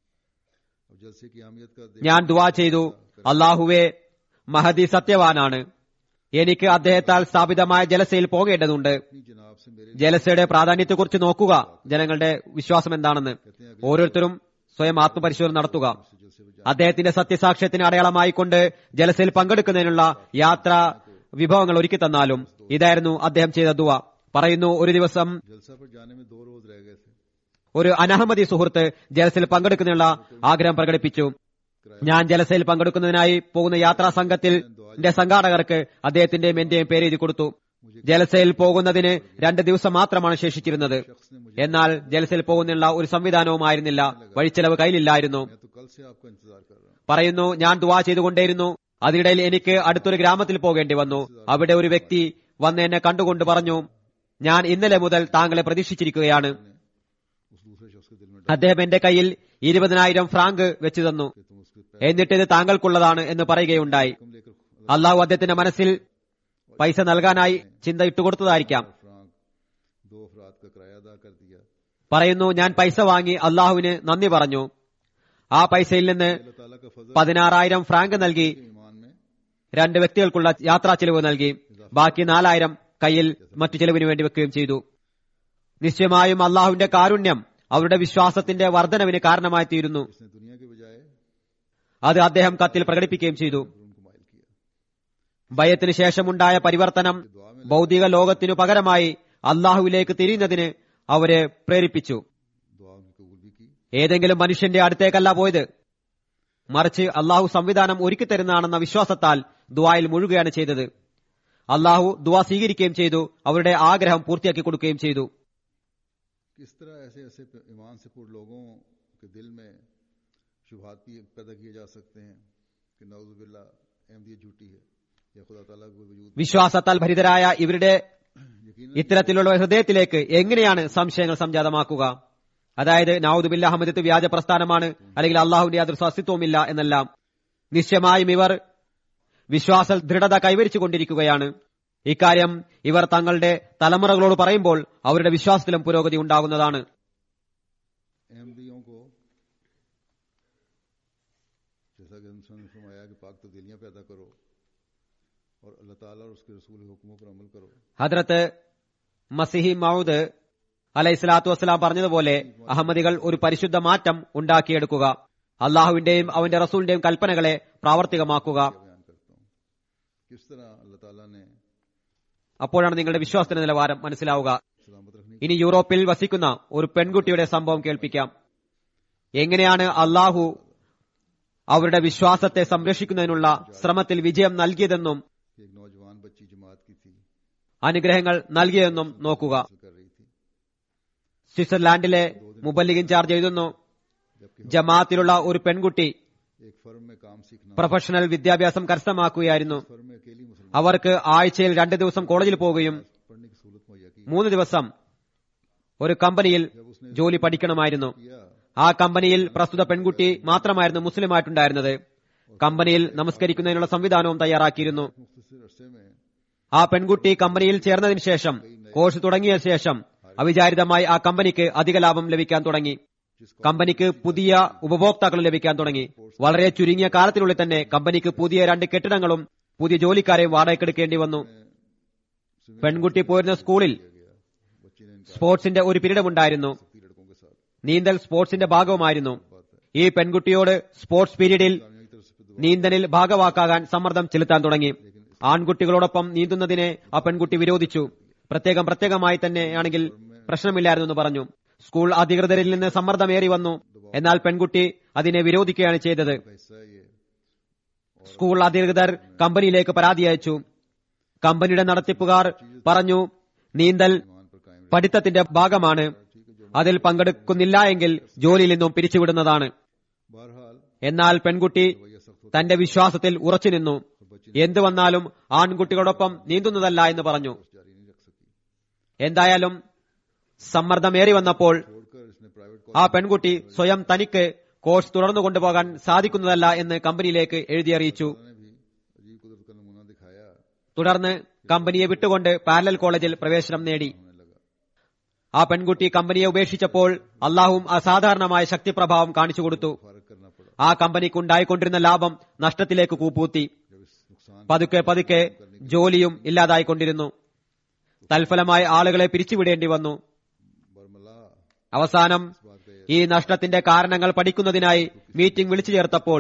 अब जलसे की अहमियत का ഞാൻ ദുവാ ചെയ്തു അള്ളാഹുവെ മഹദി സത്യവാനാണ് എനിക്ക് അദ്ദേഹത്താൽ സ്ഥാപിതമായ ജലസയിൽ പോകേണ്ടതുണ്ട് अपनी जनाब से मेरे ജലസയുടെ പ്രാധാന്യത്തെക്കുറിച്ച് നോക്കുക ജനങ്ങളുടെ വിശ്വാസം എന്താണെന്ന് ഓരോരുത്തരും സ്വയം ആത്മപരിശോധന നടത്തുക जलसे में അദ്ദേഹത്തിന്റെ സത്യസാക്ഷ്യത്തിന് അടയാളമായിക്കൊണ്ട് ജലസയിൽ പങ്കെടുക്കുന്നതിനുള്ള യാത്ര വിഭവങ്ങൾ ഒരുക്കി തന്നാലും ഇതായിരുന്നു അദ്ദേഹം ചെയ്ത ദുവ പറയുന്നു ഒരു ദിവസം जलसा पर जाने में दो रोज रह गए थे ഒരു അനഹമതി സുഹൃത്ത് ജലസയിൽ പങ്കെടുക്കുന്നതിനുള്ള ആഗ്രഹം പ്രകടിപ്പിച്ചു ഞാൻ ജലസയിൽ പങ്കെടുക്കുന്നതിനായി പോകുന്ന യാത്രാ സംഘത്തിൽ എന്റെ സംഘാടകർക്ക് അദ്ദേഹത്തിന്റെയും എന്റെയും പേര് എഴുതി കൊടുത്തു ജലസയിൽ പോകുന്നതിന് രണ്ട് ദിവസം മാത്രമാണ് ശേഷിച്ചിരുന്നത് എന്നാൽ ജലസയിൽ പോകുന്നതിനുള്ള ഒരു സംവിധാനവുമായിരുന്നില്ല വഴിച്ചെലവ് കയ്യിലില്ലായിരുന്നു मैं तो कल से आपका इंतजार कर रहा हूँ പറയുന്നു ഞാൻ ദുവാ ചെയ്തുകൊണ്ടേയിരുന്നു അതിനിടയിൽ എനിക്ക് അടുത്തൊരു ഗ്രാമത്തിൽ പോകേണ്ടി വന്നു അവിടെ ഒരു വ്യക്തി വന്ന് എന്നെ കണ്ടുകൊണ്ട് പറഞ്ഞു ഞാൻ ഇന്നലെ മുതൽ താങ്കളെ പ്രതീക്ഷിച്ചിരിക്കുകയാണ് उस दूसरे शख्स के दिल में അദ്ദേഹം എന്റെ കയ്യിൽ ഇരുപതിനായിരം ഫ്രാങ്ക് വെച്ചു തന്നു कि तुम उसके എന്നിട്ട് ഇത് താങ്കൾക്കുള്ളതാണ് എന്ന് പറയുകയുണ്ടായി पैकम लेकर അള്ളാഹു അദ്ദേഹത്തിന്റെ മനസ്സിൽ പൈസ നൽകാനായി ചിന്ത ഇട്ടുകൊടുത്തതായിരിക്കാം फ्रांक दो अफराद का किराया अदा कर दिया പറയുന്നു ഞാൻ പൈസ വാങ്ങി അള്ളാഹുവിന് നന്ദി പറഞ്ഞു ആ പൈസയിൽ നിന്ന് अल्लाह ताला का फजल പതിനാറായിരം ഫ്രാങ്ക് നൽകി ईमान में രണ്ട് വ്യക്തികൾക്കുള്ള യാത്രാ ചെലവ് നൽകി ബാക്കി നാലായിരം കയ്യിൽ മറ്റു ചെലവിന് വേണ്ടി വെക്കുകയും ചെയ്തു നിശ്ചയമായും അള്ളാഹുവിന്റെ കാരുണ്യം അവരുടെ വിശ്വാസത്തിന്റെ വർധനവിന് കാരണമായി തീരുന്നു इसने दुनिया के बजाय അത് അദ്ദേഹം കത്തിൽ പ്രകടിപ്പിക്കുകയും ചെയ്തു उनको माइल किया ഭയത്തിന് ശേഷമുണ്ടായ പരിവർത്തനം ഭൗതിക ലോകത്തിനു പകരമായി അള്ളാഹുവിലേക്ക് തിരിയുന്നതിന് അവരെ പ്രേരിപ്പിച്ചു दुआ उनकी कबूल भी की ഏതെങ്കിലും മനുഷ്യന്റെ അടുത്തേക്കല്ല പോയത് മറിച്ച് അള്ളാഹു സംവിധാനം ഒരുക്കിത്തരുന്നതാണെന്ന വിശ്വാസത്താൽ ദുവായിൽ മുഴുകുകയാണ് ചെയ്തത് അള്ളാഹു ദുവാ സ്വീകരിക്കുകയും ചെയ്തു അവരുടെ ആഗ്രഹം പൂർത്തിയാക്കി കൊടുക്കുകയും ചെയ്തു किस तरह ऐसे ऐसे ईमान से पूर्ण लोगों के दिल में शुभात भी पैदा किए जा सकते हैं कि नवजुबिल्ला अहमदियत झूठी है या खुदा ताला को वजूद വിശ്വാസത്താൽ ഭരിതരായ ഇവരുടെ यकीन ഇത്തരത്തിലുള്ള ഹൃദയത്തിലേക്ക് എങ്ങനെയാണ് സംശയങ്ങൾ സംജാതമാക്കുക അതായത് നാവുദുബില്ല അഹമ്മദത്ത് വ്യാജ പ്രസ്ഥാനമാണ് അല്ലെങ്കിൽ അള്ളാഹുവിന്റെ യാതൊരു അസ്തിത്വവുമില്ല എന്നെല്ലാം നിശ്ചയമായും ഇവർ വിശ്വാസ ദൃഢത കൈവരിച്ചു കൊണ്ടിരിക്കുകയാണ് ഇക്കാര്യം ഇവർ തങ്ങളുടെ തലമുറകളോട് പറയുമ്പോൾ അവരുടെ വിശ്വാസത്തിലും പുരോഗതി ഉണ്ടാകുന്നതാണ് अहमदियों को जैसा कि इंसान ने फरमाया कि पाक तब्दीलियां पैदा करो और अल्लाह ताला और उसके रसूल के हुक्मों पर अमल करो ഹദ്രത്ത് മസിഹി മൗദ് അലൈഹി സ്വലാത്തു വസ്സലാം പറഞ്ഞതുപോലെ അഹമ്മദികൾ ഒരു പരിശുദ്ധ മാറ്റം ഉണ്ടാക്കിയെടുക്കുക അള്ളാഹുവിന്റെയും അവന്റെ റസൂലിന്റെയും കൽപ്പനകളെ പ്രാവർത്തികമാക്കുക क्या बयान करता हूँ किस तरह अल्लाह ताला ने അപ്പോഴാണ് നിങ്ങളുടെ വിശ്വാസത്തിന്റെ നിലവാരം മനസ്സിലാവുക सलामत रखने ഇനി യൂറോപ്പിൽ വസിക്കുന്ന ഒരു പെൺകുട്ടിയുടെ സംഭവം കേൾപ്പിക്കാം എങ്ങനെയാണ് അള്ളാഹു അവരുടെ വിശ്വാസത്തെ സംരക്ഷിക്കുന്നതിനുള്ള ശ്രമത്തിൽ വിജയം നൽകിയതെന്നും की एक नौजवान बच्ची जमात की थी അനുഗ്രഹങ്ങൾ നൽകിയതെന്നും നോക്കുക हासिल कर रही थी സ്വിറ്റ്സർലാൻഡിലെ മുബല്ലിഗ് ഇൻചാർജ് എഴുതുന്നു जबकि ജമാഅത്തിലുള്ള ഒരു പെൺകുട്ടി एक फर्म में काम सीखना പ്രൊഫഷണൽ വിദ്യാഭ്യാസം കരസ്ഥമാക്കുകയായിരുന്നു फर्म में अकेली मुसलमान അവർക്ക് ആഴ്ചയിൽ രണ്ട് ദിവസം കോളേജിൽ പോവുകയും पढ़ने की सहूलत मुहैया की മൂന്ന് ദിവസം ഒരു കമ്പനിയിൽ जब उसने ജോലി പഠിക്കണമായിരുന്നു किया ആ കമ്പനിയിൽ പ്രസ്തുത പെൺകുട്ടി മാത്രമായിരുന്നു മുസ്ലിമായിട്ടുണ്ടായിരുന്നത് കമ്പനിയിൽ നമസ്കരിക്കുന്നതിനുള്ള സംവിധാനവും തയ്യാറാക്കിയിരുന്നു मुख्तर अरसे में ആ പെൺകുട്ടി കമ്പനിയിൽ ചേർന്നതിന് ശേഷം കോഴ്സ് തുടങ്ങിയ ശേഷം അവിചാരിതമായി ആ കമ്പനിക്ക് അധിക ലാഭം ലഭിക്കാൻ തുടങ്ങി കമ്പനിക്ക് പുതിയ ഉപഭോക്താക്കൾ ലഭിക്കാൻ തുടങ്ങി വളരെ ചുരുങ്ങിയ കാലത്തിനുള്ളിൽ തന്നെ കമ്പനിക്ക് പുതിയ രണ്ട് കെട്ടിടങ്ങളും പുതിയ ജോലിക്കാരെയും വാടകയ്ക്കെടുക്കേണ്ടി വന്നു പെൺകുട്ടി പോയിരുന്ന സ്കൂളിൽ बच्ची ने इनकार സ്പോർട്സിന്റെ ഒരു പീരീഡം ഉണ്ടായിരുന്നു की लड़कों के साथ നീന്തൽ സ്പോർട്സിന്റെ ഭാഗവുമായിരുന്നു बात है ഈ പെൺകുട്ടിയോട് സ്പോർട്സ് പീരീഡിൽ कामयाबी तरफ से दुआ നീന്തലിൽ ഭാഗവാക്കാകാൻ സമ്മർദ്ദം ചെലുത്താൻ തുടങ്ങി ആൺകുട്ടികളോടൊപ്പം നീന്തുന്നതിനെ ആ പെൺകുട്ടി വിരോധിച്ചു പ്രത്യേകം പ്രത്യേകമായി തന്നെയാണെങ്കിൽ പ്രശ്നമില്ലായിരുന്നു എന്ന് പറഞ്ഞു സ്കൂൾ അധികൃതരിൽ നിന്ന് സമ്മർദ്ദമേറി വന്നു എന്നാൽ പെൺകുട്ടി അതിനെ വിരോധിക്കുകയാണ് ചെയ്തത് का हिस्सा है ये സ്കൂൾ അധികൃതർ കമ്പനിയിലേക്ക് പരാതി അയച്ചു കമ്പനിയുടെ നടത്തിപ്പുകാർ പറഞ്ഞു നീന്തൽ ईमान पर कायम പഠിത്തത്തിന്റെ ഭാഗമാണ് അതിൽ പങ്കെടുക്കുന്നില്ല എങ്കിൽ ജോലിയിൽ നിന്നും പിരിച്ചുവിടുന്നതാണ് बहरहाल എന്നാൽ പെൺകുട്ടി रवैया सख्त തന്റെ വിശ്വാസത്തിൽ ഉറച്ചു നിന്നു എന്തു വന്നാലും ആൺകുട്ടികളോടൊപ്പം നീന്തുന്നതല്ല എന്ന് പറഞ്ഞു जारी नहीं रख सकी എന്തായാലും സമ്മർദ്ദമേറി വന്നപ്പോൾ छोड़कर इसने प्राइवेट ആ പെൺകുട്ടി സ്വയം തനിക്ക് കോഴ്സ് തുടർന്നു കൊണ്ടുപോകാൻ സാധിക്കുന്നതല്ല എന്ന് കമ്പനിയിലേക്ക് എഴുതി അറിയിച്ചു ने भी अजीब कुदरत का नमूना दिखाया തുടർന്ന് കമ്പനിയെ വിട്ടുകൊണ്ട് പാരലൽ കോളേജിൽ പ്രവേശനം നേടി होने लगा ആ പെൺകുട്ടി കമ്പനിയെ ഉപേക്ഷിച്ചപ്പോൾ അള്ളാഹും അസാധാരണമായ ശക്തിപ്രഭാവം കാണിച്ചു കൊടുത്തു फारग करना पड़ा ആ കമ്പനിക്ക് ഉണ്ടായിക്കൊണ്ടിരുന്ന ലാഭം നഷ്ടത്തിലേക്ക് കൂപ്പൂത്തി जब इस नुकसान പതുക്കെ പതുക്കെ ജോലിയും ഇല്ലാതായിക്കൊണ്ടിരുന്നു തൽഫലമായി ആളുകളെ പിരിച്ചുവിടേണ്ടി വന്നു बरमला അവസാനം इस बात का ഈ നഷ്ടത്തിന്റെ കാരണങ്ങൾ പഠിക്കുന്നതിനായി മീറ്റിംഗ് വിളിച്ചു ചേർത്തപ്പോൾ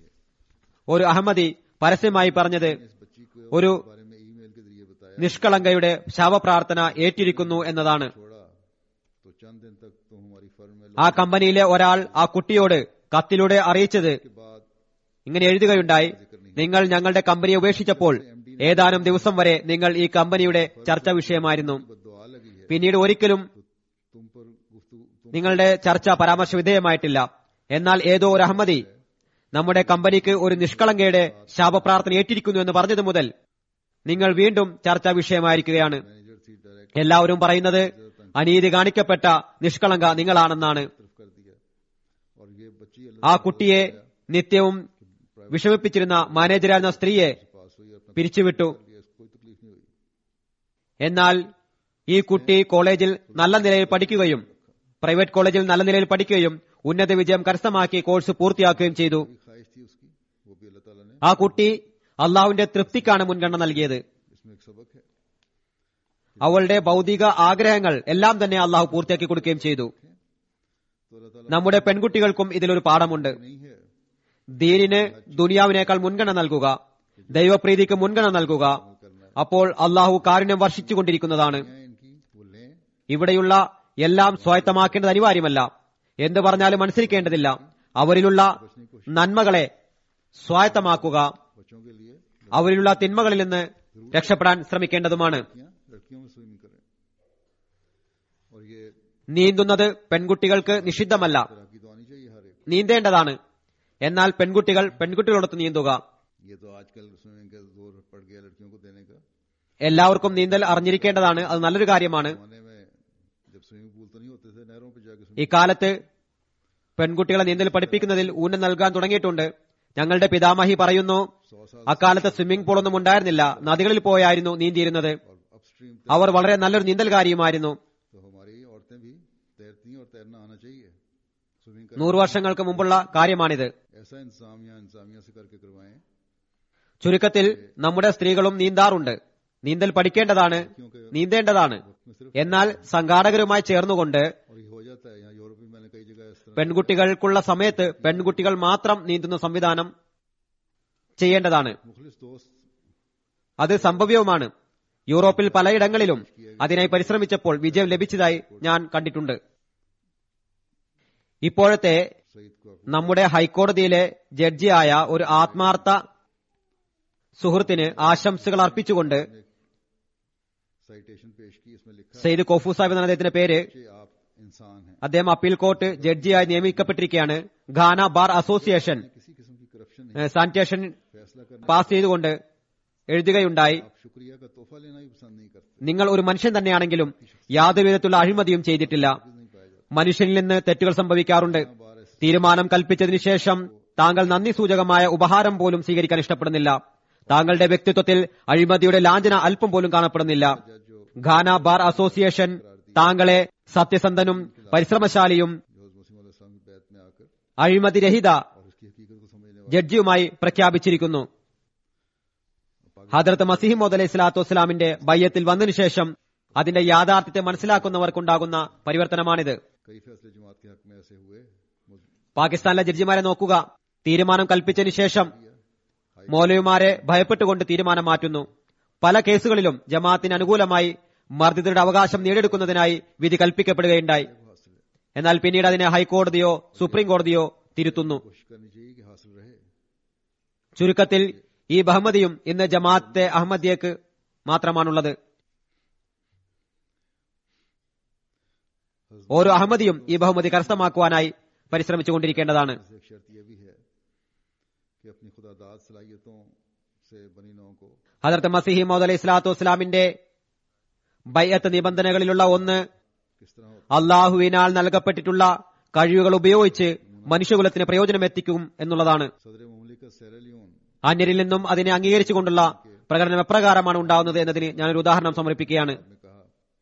ഒരു അഹമ്മദി പരസ്യമായി പറഞ്ഞത് इस बच्ची को ഒരു बारे में ईमेल के जरिए बताया നിഷ്കളങ്കയുടെ ശവപ്രാർത്ഥന ഏറ്റിരിക്കുന്നു എന്നതാണ് छोड़ा तो चंद दिन तक तो हमारी फर्म में ആ കമ്പനിയിലെ ഒരാൾ ആ കുട്ടിയോട് കത്തിലൂടെ അറിയിച്ചത് के बाद ഇങ്ങനെ എഴുതുകയുണ്ടായി നിങ്ങൾ ഞങ്ങളുടെ കമ്പനിയെ ഉപേക്ഷിച്ചപ്പോൾ ഏതാനും ദിവസം വരെ നിങ്ങൾ ഈ കമ്പനിയുടെ ചർച്ചാ വിഷയമായിരുന്നു दुआ लगी है പിന്നീട് ഒരിക്കലും तुम पर गुफ्तु तुम നിങ്ങളുടെ ചർച്ച പരാമർശ വിധേയമായിട്ടില്ല എന്നാൽ ഏതോ ഒരു അഹമ്മദി നമ്മുടെ കമ്പനിക്ക് ഒരു നിഷ്കളങ്കയുടെ ശാപപ്രാർത്ഥന ഏറ്റിരിക്കുന്നു എന്ന് പറഞ്ഞതു മുതൽ നിങ്ങൾ വീണ്ടും ചർച്ചാ വിഷയമായിരിക്കുകയാണ് मैनेजर थी डायरेक्ट എല്ലാവരും പറയുന്നത് അനീതി കാണിക്കപ്പെട്ട നിഷ്കളങ്ക നിങ്ങളാണെന്നാണ് तरफ कर दिया और ये बच्ची ആ കുട്ടിയെ നിത്യവും വിഷമിപ്പിച്ചിരുന്ന മാനേജരായിരുന്ന സ്ത്രീയെ पास हुई अपना പിരിച്ചുവിട്ടു लिया इसको कोई तकलीफ नहीं हुई എന്നാൽ ഈ കുട്ടി കോളേജിൽ നല്ല നിലയിൽ പഠിക്കുകയും പ്രൈവറ്റ് കോളേജിൽ നല്ല നിലയിൽ പഠിക്കുകയും ഉന്നത വിജയം കരസ്ഥമാക്കി കോഴ്സ് പൂർത്തിയാക്കുകയും ചെയ്തു भी ख्वाहिश थी उसकी वो भी अल्लाह ताला ने ആ കുട്ടി അള്ളാഹുവിന്റെ തൃപ്തിക്കാണ് മുൻഗണന നൽകിയത് इसमें एक सबक है അവളുടെ ഭൗതിക ആഗ്രഹങ്ങൾ എല്ലാം തന്നെ അള്ളാഹു പൂർത്തിയാക്കി കൊടുക്കുകയും ചെയ്തു तो अल्लाह ताला നമ്മുടെ പെൺകുട്ടികൾക്കും ഇതിലൊരു പാഠമുണ്ട് नहीं है ദീനിന് ദുനിയാവിനേക്കാൾ മുൻഗണന നൽകുക ദൈവപ്രീതിക്ക് മുൻഗണന നൽകുക അപ്പോൾ അള്ളാഹു കാരുണ്യം വർഷിച്ചുകൊണ്ടിരിക്കുന്നതാണ് हैं इनकी वो लें ഇവിടെയുള്ള എല്ലാം സ്വായത്തമാക്കേണ്ടത് അനിവാര്യമല്ല എന്ത് പറഞ്ഞാലും അനുസരിക്കേണ്ടതില്ല അവരിലുള്ള നന്മകളെ സ്വായത്തമാക്കുക बच्चों के लिए അവരിലുള്ള തിന്മകളിൽ നിന്ന് രക്ഷപ്പെടാൻ ശ്രമിക്കേണ്ടതുമാണ് लड़कियां लड़कियों में स्विमिंग करें और ये നീന്തുന്നത് പെൺകുട്ടികൾക്ക് നിഷിദ്ധമല്ല तरह की तो आनी चाहिए हर एक നീന്തേണ്ടതാണ് എന്നാൽ പെൺകുട്ടികൾ പെൺകുട്ടികളോടൊത്ത് നീന്തുക ये तो आजकल स्विमिंग का जोर पड़ गया लड़कियों को देने का എല്ലാവർക്കും നീന്തൽ അറിഞ്ഞിരിക്കേണ്ടതാണ് അത് നല്ലൊരു കാര്യമാണ് जमाने में जब स्विमिंग पूल तो नहीं होते थे नहरों पे जाके ഈ കാലത്ത് പെൺകുട്ടികളെ നീന്തൽ പഠിപ്പിക്കുന്നതിൽ ഊന്നൽ നൽകാൻ തുടങ്ങിയിട്ടുണ്ട് ഞങ്ങളുടെ പിതാമഹി പറയുന്നു सौ साल അക്കാലത്ത് സ്വിമ്മിംഗ് പൂളൊന്നും ഉണ്ടായിരുന്നില്ല നദികളിൽ പോയായിരുന്നു നീന്തിയിരുന്നത് और अपस्ट्रीम അവർ വളരെ നല്ലൊരു നീന്തൽകാരിയുമായിരുന്നു तो हमारी औरतें भी तैरती हैं और तैरना आना चाहिए स्विमिंग कर നൂറു വർഷങ്ങൾക്ക് മുമ്പുള്ള കാര്യമാണിത് ऐसा इंतजाम या इंतजामिया से करके करवाएं ചുരുക്കത്തിൽ നമ്മുടെ സ്ത്രീകളും നീന്താറുണ്ട് നീന്തൽ പഠിക്കേണ്ടതാണ് നീന്തേണ്ടതാണ് में सिर्फ എന്നാൽ സംഘാടകരുമായി ചേർന്നുകൊണ്ട് और ये हो जाता है यहाँ यूरोप में मैंने कई जगह इस तरह പെൺകുട്ടികൾക്കുള്ള സമയത്ത് പെൺകുട്ടികൾ മാത്രം നീന്തുന്ന സംവിധാനം ചെയ്യേണ്ടതാണ് मुखलिस दोस्त അത് സംഭവ്യവുമാണ് യൂറോപ്പിൽ പലയിടങ്ങളിലും അതിനായി പരിശ്രമിച്ചപ്പോൾ വിജയം ലഭിച്ചതായി ഞാൻ കണ്ടിട്ടുണ്ട് ഇപ്പോഴത്തെ सईद को നമ്മുടെ ഹൈക്കോടതിയിലെ ജഡ്ജിയായ ഒരു ആത്മാർത്ഥ സുഹൃത്തിന് ആശംസകൾ അർപ്പിച്ചുകൊണ്ട് साइटेशन पेश की इसमें लिखा സെയ്ദ് കോഫു സാഹിബ് എന്ന അദ്ദേഹത്തിന്റെ പേര് कि आप इंसान हैं അദ്ദേഹം അപ്പീൽ കോർട്ട് ജഡ്ജിയായി നിയമിക്കപ്പെട്ടിരിക്കുകയാണ് ഘാന ബാർ അസോസിയേഷൻ किसी किस्म की करप्शन नहीं ഏഹ്, സാനിറ്റേഷൻ फैसला करना പാസ് ചെയ്തുകൊണ്ട് എഴുതുകയുണ്ടായി आप शुक्रिया का तोहफा लेना भी पसंद नहीं करते നിങ്ങൾ ഒരു മനുഷ്യൻ തന്നെയാണെങ്കിലും യാതൊരു വിധത്തിലുള്ള അഴിമതിയും ചെയ്തിട്ടില്ല नहीं पाया जाता മനുഷ്യനിൽ നിന്ന് തെറ്റുകൾ സംഭവിക്കാറുണ്ട് बार ऐसे തീരുമാനം കൽപ്പിച്ചതിനു ശേഷം താങ്കൾ നന്ദി സൂചകമായ ഉപഹാരം പോലും സ്വീകരിക്കാൻ ഇഷ്ടപ്പെടുന്നില്ല താങ്കളുടെ വ്യക്തിത്വത്തിൽ അഴിമതിയുടെ ലാഞ്ചന അല്പം പോലും കാണപ്പെടുന്നില്ല जज जो ഘാന ബാർ അസോസിയേഷൻ താങ്കളെ സത്യസന്ധനും പരിശ്രമശാലിയും जो मुस्लिम इस्लाम की बैत में आकर അഴിമതിരഹിത और उसकी हकीकत को समझने वाले ജഡ്ജിയുമായി പ്രഖ്യാപിച്ചിരിക്കുന്നു ഹദ്രത്ത് മസീഹ് അലൈഹി സ്വലാത്തു വസ്സലാമിന്റെ ബയ്യത്തിൽ വന്നതിനു ശേഷം അതിന്റെ യാഥാർത്ഥ്യത്തെ മനസ്സിലാക്കുന്നവർക്കുണ്ടാകുന്ന പരിവർത്തനമാണിത് कई फैसले जमात के हक में ऐसे हुए मुझ- പാകിസ്ഥാനിലെ ജഡ്ജിമാരെ നോക്കുക തീരുമാനം കൽപ്പിച്ചതിനു ശേഷം മൗലവിമാരെ ഭയപ്പെട്ടുകൊണ്ട് തീരുമാനം മാറ്റുന്നു പല കേസുകളിലും ജമാഅത്തിന് അനുകൂലമായി മർദ്ദിതരുടെ അവകാശം നേടിയെടുക്കുന്നതിനായി വിധി കൽപ്പിക്കപ്പെടുകയുണ്ടായി हासिल है എന്നാൽ പിന്നീട് അതിനെ ഹൈക്കോടതിയോ സുപ്രീം കോടതിയോ തിരുത്തുന്നു कोशिश करनी चाहिए कि हासिल रहे ചുരുക്കത്തിൽ ഈ ബഹുമതിയും ഇന്ന് ജമാഅത്തെ അഹമ്മദിയക്ക് മാത്രമാണുള്ളത് ഓരോ അഹമ്മദിയും ഈ ബഹുമതി കരസ്ഥമാക്കുവാനായി പരിശ്രമിച്ചുകൊണ്ടിരിക്കേണ്ടതാണ് एक शर्त यह भी है कि अपनी खुदादाद सलाहियतों से बनी नौ को ഹജറത്ത് മസിഹി മൗദ് അലൈഹി സ്വലാത്തു വസ്സലാമിന്റെ ബയ്യത്ത് നിബന്ധനകളിലുള്ള ഒന്ന് किस तरह हो അള്ളാഹുവിനാൽ നൽകപ്പെട്ടിട്ടുള്ള കഴിവുകൾ ഉപയോഗിച്ച് മനുഷ്യകുലത്തിന് പ്രയോജനം എത്തിക്കും എന്നുള്ളതാണ് सदर ममलिकत सेरालियोन അന്യരിൽ നിന്നും അതിനെ അംഗീകരിച്ചുകൊണ്ടുള്ള പ്രകടനം എപ്രകാരമാണ് ഉണ്ടാവുന്നത് എന്നതിന് ഞാനൊരു ഉദാഹരണം സമർപ്പിക്കുകയാണ് में कहा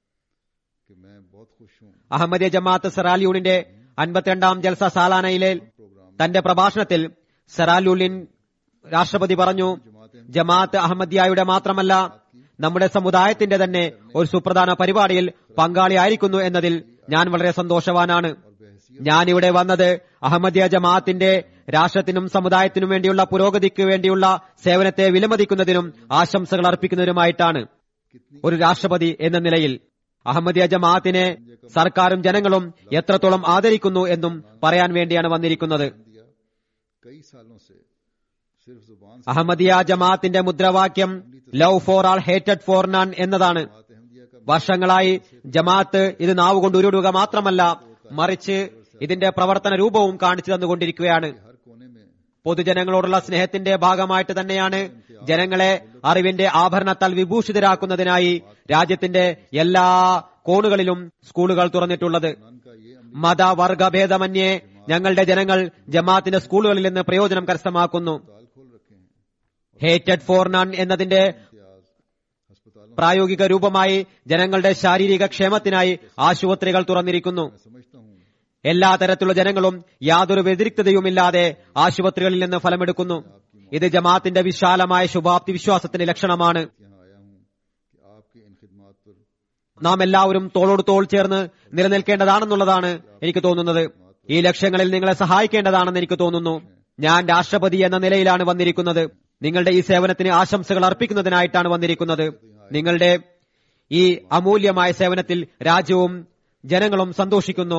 कि मैं बहुत खुश हूँ അഹമ്മദിയ ജമാഅത്ത് സെറാലിയൂണിന്റെ അൻപത്തിരണ്ടാം ജൽസ സാലാനയിലെ प्रोग्राम തന്റെ പ്രഭാഷണത്തിൽ സെറാലുലിൻ രാഷ്ട്രപതി പറഞ്ഞു ജമാഅത്ത് അഹമ്മദിയായുടെ മാത്രമല്ല നമ്മുടെ സമുദായത്തിന്റെ തന്നെ ഒരു സുപ്രധാന പരിപാടിയിൽ പങ്കാളിയായിരിക്കുന്നു എന്നതിൽ ഞാൻ വളരെ സന്തോഷവാനാണ് और बहसीत ഞാനിവിടെ വന്നത് അഹമ്മദിയ ജമാഅത്തിന്റെ രാഷ്ട്രത്തിനും സമുദായത്തിനും വേണ്ടിയുള്ള പുരോഗതിക്ക് വേണ്ടിയുള്ള സേവനത്തെ വിലമതിക്കുന്നതിനും ആശംസകൾ അർപ്പിക്കുന്നതിനുമായിട്ടാണ് ഒരു രാഷ്ട്രപതി എന്ന നിലയിൽ അഹമ്മദിയ ജമാഅത്തിനെ സർക്കാരും ജനങ്ങളും എത്രത്തോളം ആദരിക്കുന്നു എന്നും പറയാൻ വേണ്ടിയാണ് വന്നിരിക്കുന്നത് दिया कई सालों से सिर्फ जुबान से അഹമ്മദിയ ജമാഅത്തിന്റെ മുദ്രാവാക്യം ലവ് ഫോർ ആൾ ഹേറ്റഡ് ഫോർ നൺ എന്നതാണ് बात अहमदिया का വർഷങ്ങളായി ജമാഅത്ത് ഇത് നാവുകൊണ്ട് ഉരുടുക മാത്രമല്ല മറിച്ച് ഇതിന്റെ പ്രവർത്തന രൂപവും കാണിച്ചു തന്നുകൊണ്ടിരിക്കുകയാണ് हर कोने में പൊതുജനങ്ങളോടുള്ള സ്നേഹത്തിന്റെ ഭാഗമായിട്ട് തന്നെയാണ് ജനങ്ങളെ അറിവിന്റെ ആഭരണത്താൽ വിഭൂഷിതരാക്കുന്നതിനായി രാജ്യത്തിന്റെ എല്ലാ കോണുകളിലും സ്കൂളുകൾ തുറന്നിട്ടുള്ളത് नन का ये अमली മത വർഗഭേദമന്യേ ഞങ്ങളുടെ ജനങ്ങൾ ജമാഅത്തിന്റെ സ്കൂളുകളിൽ നിന്ന് പ്രയോജനം കരസ്ഥമാക്കുന്നു अस्पताल खोल रखे हैं ഹേറ്റഡ് ഫോർ നൺ എന്നതിന്റെ इम्तियाज अस्पतालों പ്രായോഗിക രൂപമായി ജനങ്ങളുടെ ശാരീരിക ക്ഷേമത്തിനായി ആശുപത്രികൾ തുറന്നിരിക്കുന്നു में समझता हूँ എല്ലാ തരത്തിലുള്ള ജനങ്ങളും യാതൊരു വ്യതിരിക്തതയുമില്ലാതെ ആശുപത്രികളിൽ നിന്ന് ഫലമെടുക്കുന്നു ഇത് ജമാഅത്തിന്റെ വിശാലമായ ശുഭാപ്തി വിശ്വാസത്തിന്റെ ലക്ഷണമാണ് यहाँ आया हूँ कि आपकी इन खिदमात पर നാം എല്ലാവരും തോളോട് തോൾ ചേർന്ന് നിലനിൽക്കേണ്ടതാണെന്നുള്ളതാണ് എനിക്ക് തോന്നുന്നത് ഈ ലക്ഷ്യങ്ങളിൽ നിങ്ങളെ സഹായിക്കേണ്ടതാണെന്ന് എനിക്ക് തോന്നുന്നു ഞാൻ രാഷ്ട്രപതി എന്ന നിലയിലാണ് വന്നിരിക്കുന്നത് നിങ്ങളുടെ ഈ സേവനത്തിന് ആശംസകൾ അർപ്പിക്കുന്നതിനായിട്ടാണ് വന്നിരിക്കുന്നത് നിങ്ങളുടെ ഈ അമൂല്യമായ സേവനത്തിൽ രാജ്യവും ജനങ്ങളും സന്തോഷിക്കുന്നു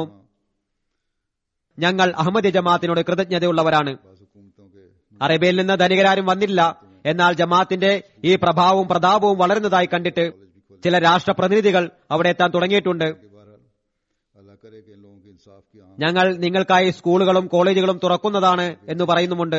ഞങ്ങൾ അഹമ്മദ് ജമാഅത്തിനോട് കൃതജ്ഞതയുള്ളവരാണ് बाज हुकूमतों के അറേബ്യയിൽ നിന്ന് ധനികരാരും വന്നില്ല എന്നാൽ ജമാഅത്തിന്റെ ഈ പ്രഭാവവും പ്രതാപവും വളരുന്നതായി കണ്ടിട്ട് ചില രാഷ്ട്രപ്രതിനിധികൾ അവിടെ എത്താൻ തുടങ്ങിയിട്ടുണ്ട് के बहरहाल अल्लाह करे कि इन लोगों के इंसाफ की आंख ഞങ്ങൾ നിങ്ങൾക്കായി സ്കൂളുകളും കോളേജുകളും തുറക്കുന്നതാണ് എന്ന് പറയുന്നുമുണ്ട്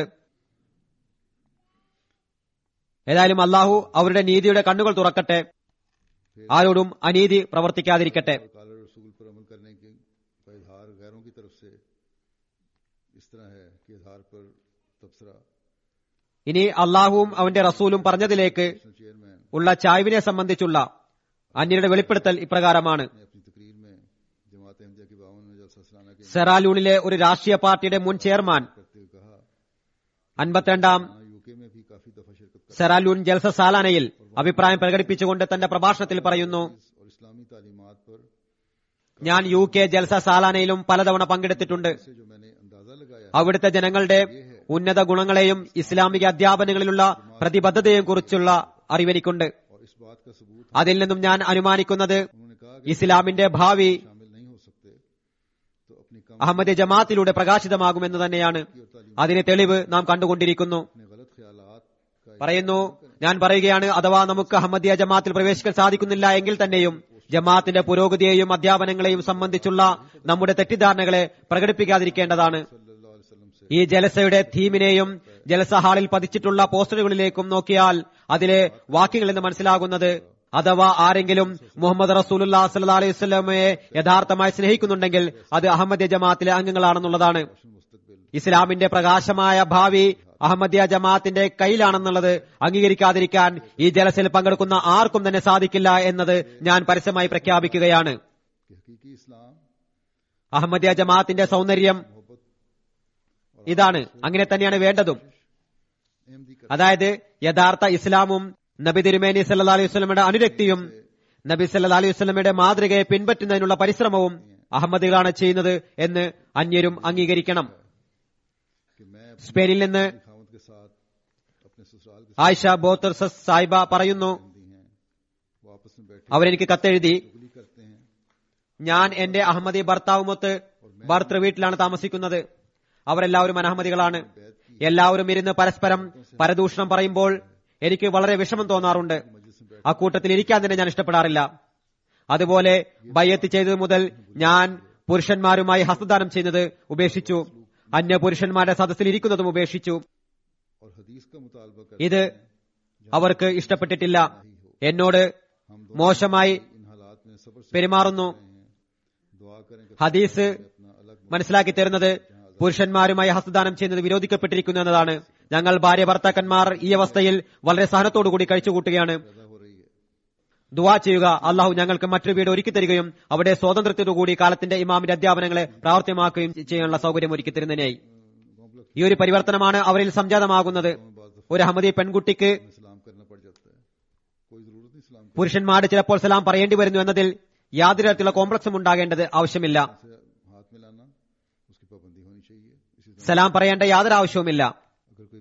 ഏതായാലും അള്ളാഹു അവരുടെ നീതിയുടെ കണ്ണുകൾ തുറക്കട്ടെ ആരോടും അനീതി പ്രവർത്തിക്കാതിരിക്കട്ടെ और काला रसूल पर अमल करने की का इजहार गैरों की तरफ से इस तरह है कि इजहार पर तबसरा ഇനി അള്ളാഹുവും അവന്റെ റസൂലും പറഞ്ഞതിലേക്ക് चेयरमैन ഉള്ള ചായ്വിനെ സംബന്ധിച്ചുള്ള അന്യരുടെ വെളിപ്പെടുത്തൽ ഇപ്രകാരമാണ് ने अपनी तकरीर में जमात अहमदिया की बावन में जलसा सलाना के സെറാലൂണിലെ ഒരു രാഷ്ട്രീയ പാർട്ടിയുടെ മുൻ ചെയർമാൻ करते हुए कहा അൻപത്തിരണ്ടാം हाँ यूके में भी काफी दफा शिरकत സെറാലൂൻ ജൽസ സാലാനയിൽ അഭിപ്രായം പ്രകടിപ്പിച്ചുകൊണ്ട് തന്റെ പ്രഭാഷണത്തിൽ പറയുന്നു और इस्लामी तालीमात पर ഞാൻ യു കെ ജൽസ സാലാനയിലും പലതവണ പങ്കെടുത്തിട്ടുണ്ട് से जो मैंने अंदाजा लगाया അവിടുത്തെ ജനങ്ങളുടെ ഉന്നത ഗുണങ്ങളെയും ഇസ്ലാമിക അധ്യാപനങ്ങളിലുള്ള പ്രതിബദ്ധതയെയും കുറിച്ചുള്ള അറിവെനിക്കുണ്ട് और इस बात का सबूत അതിൽ നിന്നും ഞാൻ അനുമാനിക്കുന്നത് उन्होंने कहा कि ഇസ്ലാമിന്റെ ഭാവി शामिल नहीं हो सकते तो अपनी कम അഹമ്മദ് ജമാഅത്തിലൂടെ പ്രകാശിതമാകുമെന്ന് തന്നെയാണ് അതിന് തെളിവ് നാം കണ്ടുകൊണ്ടിരിക്കുന്നു अपने गलत ख्यालात का പറയുന്നു ഞാൻ പറയുകയാണ് അഥവാ നമുക്ക് അഹമ്മദിയ ജമാഅത്തിൽ പ്രവേശിക്കാൻ സാധിക്കുന്നില്ല എങ്കിൽ തന്നെയും ജമാഅത്തിന്റെ പുരോഗതിയെയും അധ്യാപനങ്ങളെയും സംബന്ധിച്ചുള്ള നമ്മുടെ തെറ്റിദ്ധാരണകളെ പ്രകടിപ്പിക്കാതിരിക്കേണ്ടതാണ് सल्लल्लाहु अलैहि वसल्लम से ഈ ജലസയുടെ തീമിനെയും ജലസ ഹാളിൽ പതിച്ചിട്ടുള്ള പോസ്റ്ററുകളിലേക്കും നോക്കിയാൽ അതിലെ വാക്യങ്ങളിൽ നിന്ന് മനസ്സിലാകുന്നത് അഥവാ ആരെങ്കിലും മുഹമ്മദ് റസൂലുല്ലാ സല്ലാ അലൈഹി സ്വലമയെ യഥാർത്ഥമായി സ്നേഹിക്കുന്നുണ്ടെങ്കിൽ അത് അഹമ്മദ് ജമാഅത്തിലെ അംഗങ്ങളാണെന്നുള്ളതാണ് मुस्तकबिल ഇസ്ലാമിന്റെ പ്രകാശമായ ഭാവി അഹമ്മദിയ ജമാഅത്തിന്റെ കയ്യിലാണെന്നുള്ളത് അംഗീകരിക്കാതിരിക്കാൻ ഈ ജലസയിൽ പങ്കെടുക്കുന്ന ആർക്കും തന്നെ സാധിക്കില്ല എന്നത് ഞാൻ പരസ്യമായി പ്രഖ്യാപിക്കുകയാണ് कि हकीकी इस्लाम അഹമ്മദിയ ജമാഅത്തിന്റെ സൗന്ദര്യം मोहब्बत ഇതാണ് അങ്ങനെ തന്നെയാണ് വേണ്ടതും अहमदी का അതായത് യഥാർത്ഥ ഇസ്ലാമും നബി തിരുമേനി സല്ലാ അലൈഹി വസ്ലമയുടെ അനുരക്തിയും നബി സല്ലാ അലൈഹി വസ്ലമയുടെ മാതൃകയെ പിൻപറ്റുന്നതിനുള്ള പരിശ്രമവും അഹമ്മദികളാണ് ചെയ്യുന്നത് എന്ന് അന്യരും അംഗീകരിക്കണം कि मैं अपनी സ്പെയിനിൽ നിന്ന് खावत के साथ अपने ससुराल के ആയിഷ ബോത്തർ സാഹിബ പറയുന്നു साथ दी हैं वो आपस में बैठे അവരെനിക്ക് കത്തെഴുതി चुगली करते हैं ഞാൻ എന്റെ അഹമ്മദി ഭർത്താവുമൊത്ത് ഭർത്തൃ വീട്ടിലാണ് താമസിക്കുന്നത് അവരെല്ലാവരും അനഹമ്മദികളാണ് എല്ലാവരും ഇരുന്ന് പരസ്പരം പരദൂഷണം പറയുമ്പോൾ എനിക്ക് വളരെ വിഷമം തോന്നാറുണ്ട് അക്കൂട്ടത്തിൽ ഇരിക്കാൻ തന്നെ ഞാൻ ഇഷ്ടപ്പെടാറില്ല അതുപോലെ ബയ്യത്ത് ചെയ്തത് മുതൽ ഞാൻ പുരുഷന്മാരുമായി ഹസ്തദാനം ചെയ്യുന്നത് ഉപേക്ഷിച്ചു അന്യ പുരുഷന്മാരുടെ സദസ്സിൽ ഇരിക്കുന്നതും ഉപേക്ഷിച്ചു और हदीस का मुतालबा कर ഇത് അവർക്ക് ഇഷ്ടപ്പെട്ടിട്ടില്ല എന്നോട് മോശമായി इन हालात में सब्र से പെരുമാറുന്നു दुआ करें कि ഹദീസ് अपना अलग മനസ്സിലാക്കി തരുന്നത് പുരുഷന്മാരുമായി ഹസ്തദാനം ചെയ്യുന്നത് വിരോധിക്കപ്പെട്ടിരിക്കുന്നു എന്നതാണ് ഞങ്ങൾ ഭാര്യ ഭർത്താക്കന്മാർ ഈ അവസ്ഥയിൽ വളരെ സഹനത്തോടുകൂടി കഴിച്ചുകൂട്ടുകയാണ് पैदा हो रही है ദുവാ ചെയ്യുക അള്ളാഹു ഞങ്ങൾക്ക് മറ്റൊരു വീട് ഒരുക്കി തരികയും അവിടെ സ്വാതന്ത്ര്യത്തോടുകൂടി കാലത്തിന്റെ ഇമാമിന്റെ അധ്യാപനങ്ങളെ പ്രാവർത്തികമാക്കുകയും ചെയ്യാനുള്ള സൗകര്യം ഒരുക്കി തരുന്നതിനായി ഈ ഒരു പരിവർത്തനമാണ് അവരിൽ സംജാതമാകുന്നത് ഒരു അഹമ്മദി പെൺകുട്ടിക്ക് हमें सलाम करना पड़ जाता है कोई जरूरत नहीं सलाम പുരുഷന്മാരോട് ചിലപ്പോൾ സലാം പറയേണ്ടി വരുന്നു എന്നതിൽ യാതൊരു തരത്തിലുള്ള കോംപ്ലക്സും ഉണ്ടാകേണ്ടത് ആവശ്യമില്ല से हाथ मिलाना उसकी पाबंदी होनी चाहिए इसी तरह സലാം പറയേണ്ട യാതൊരു ആവശ്യവുമില്ല अगर कोई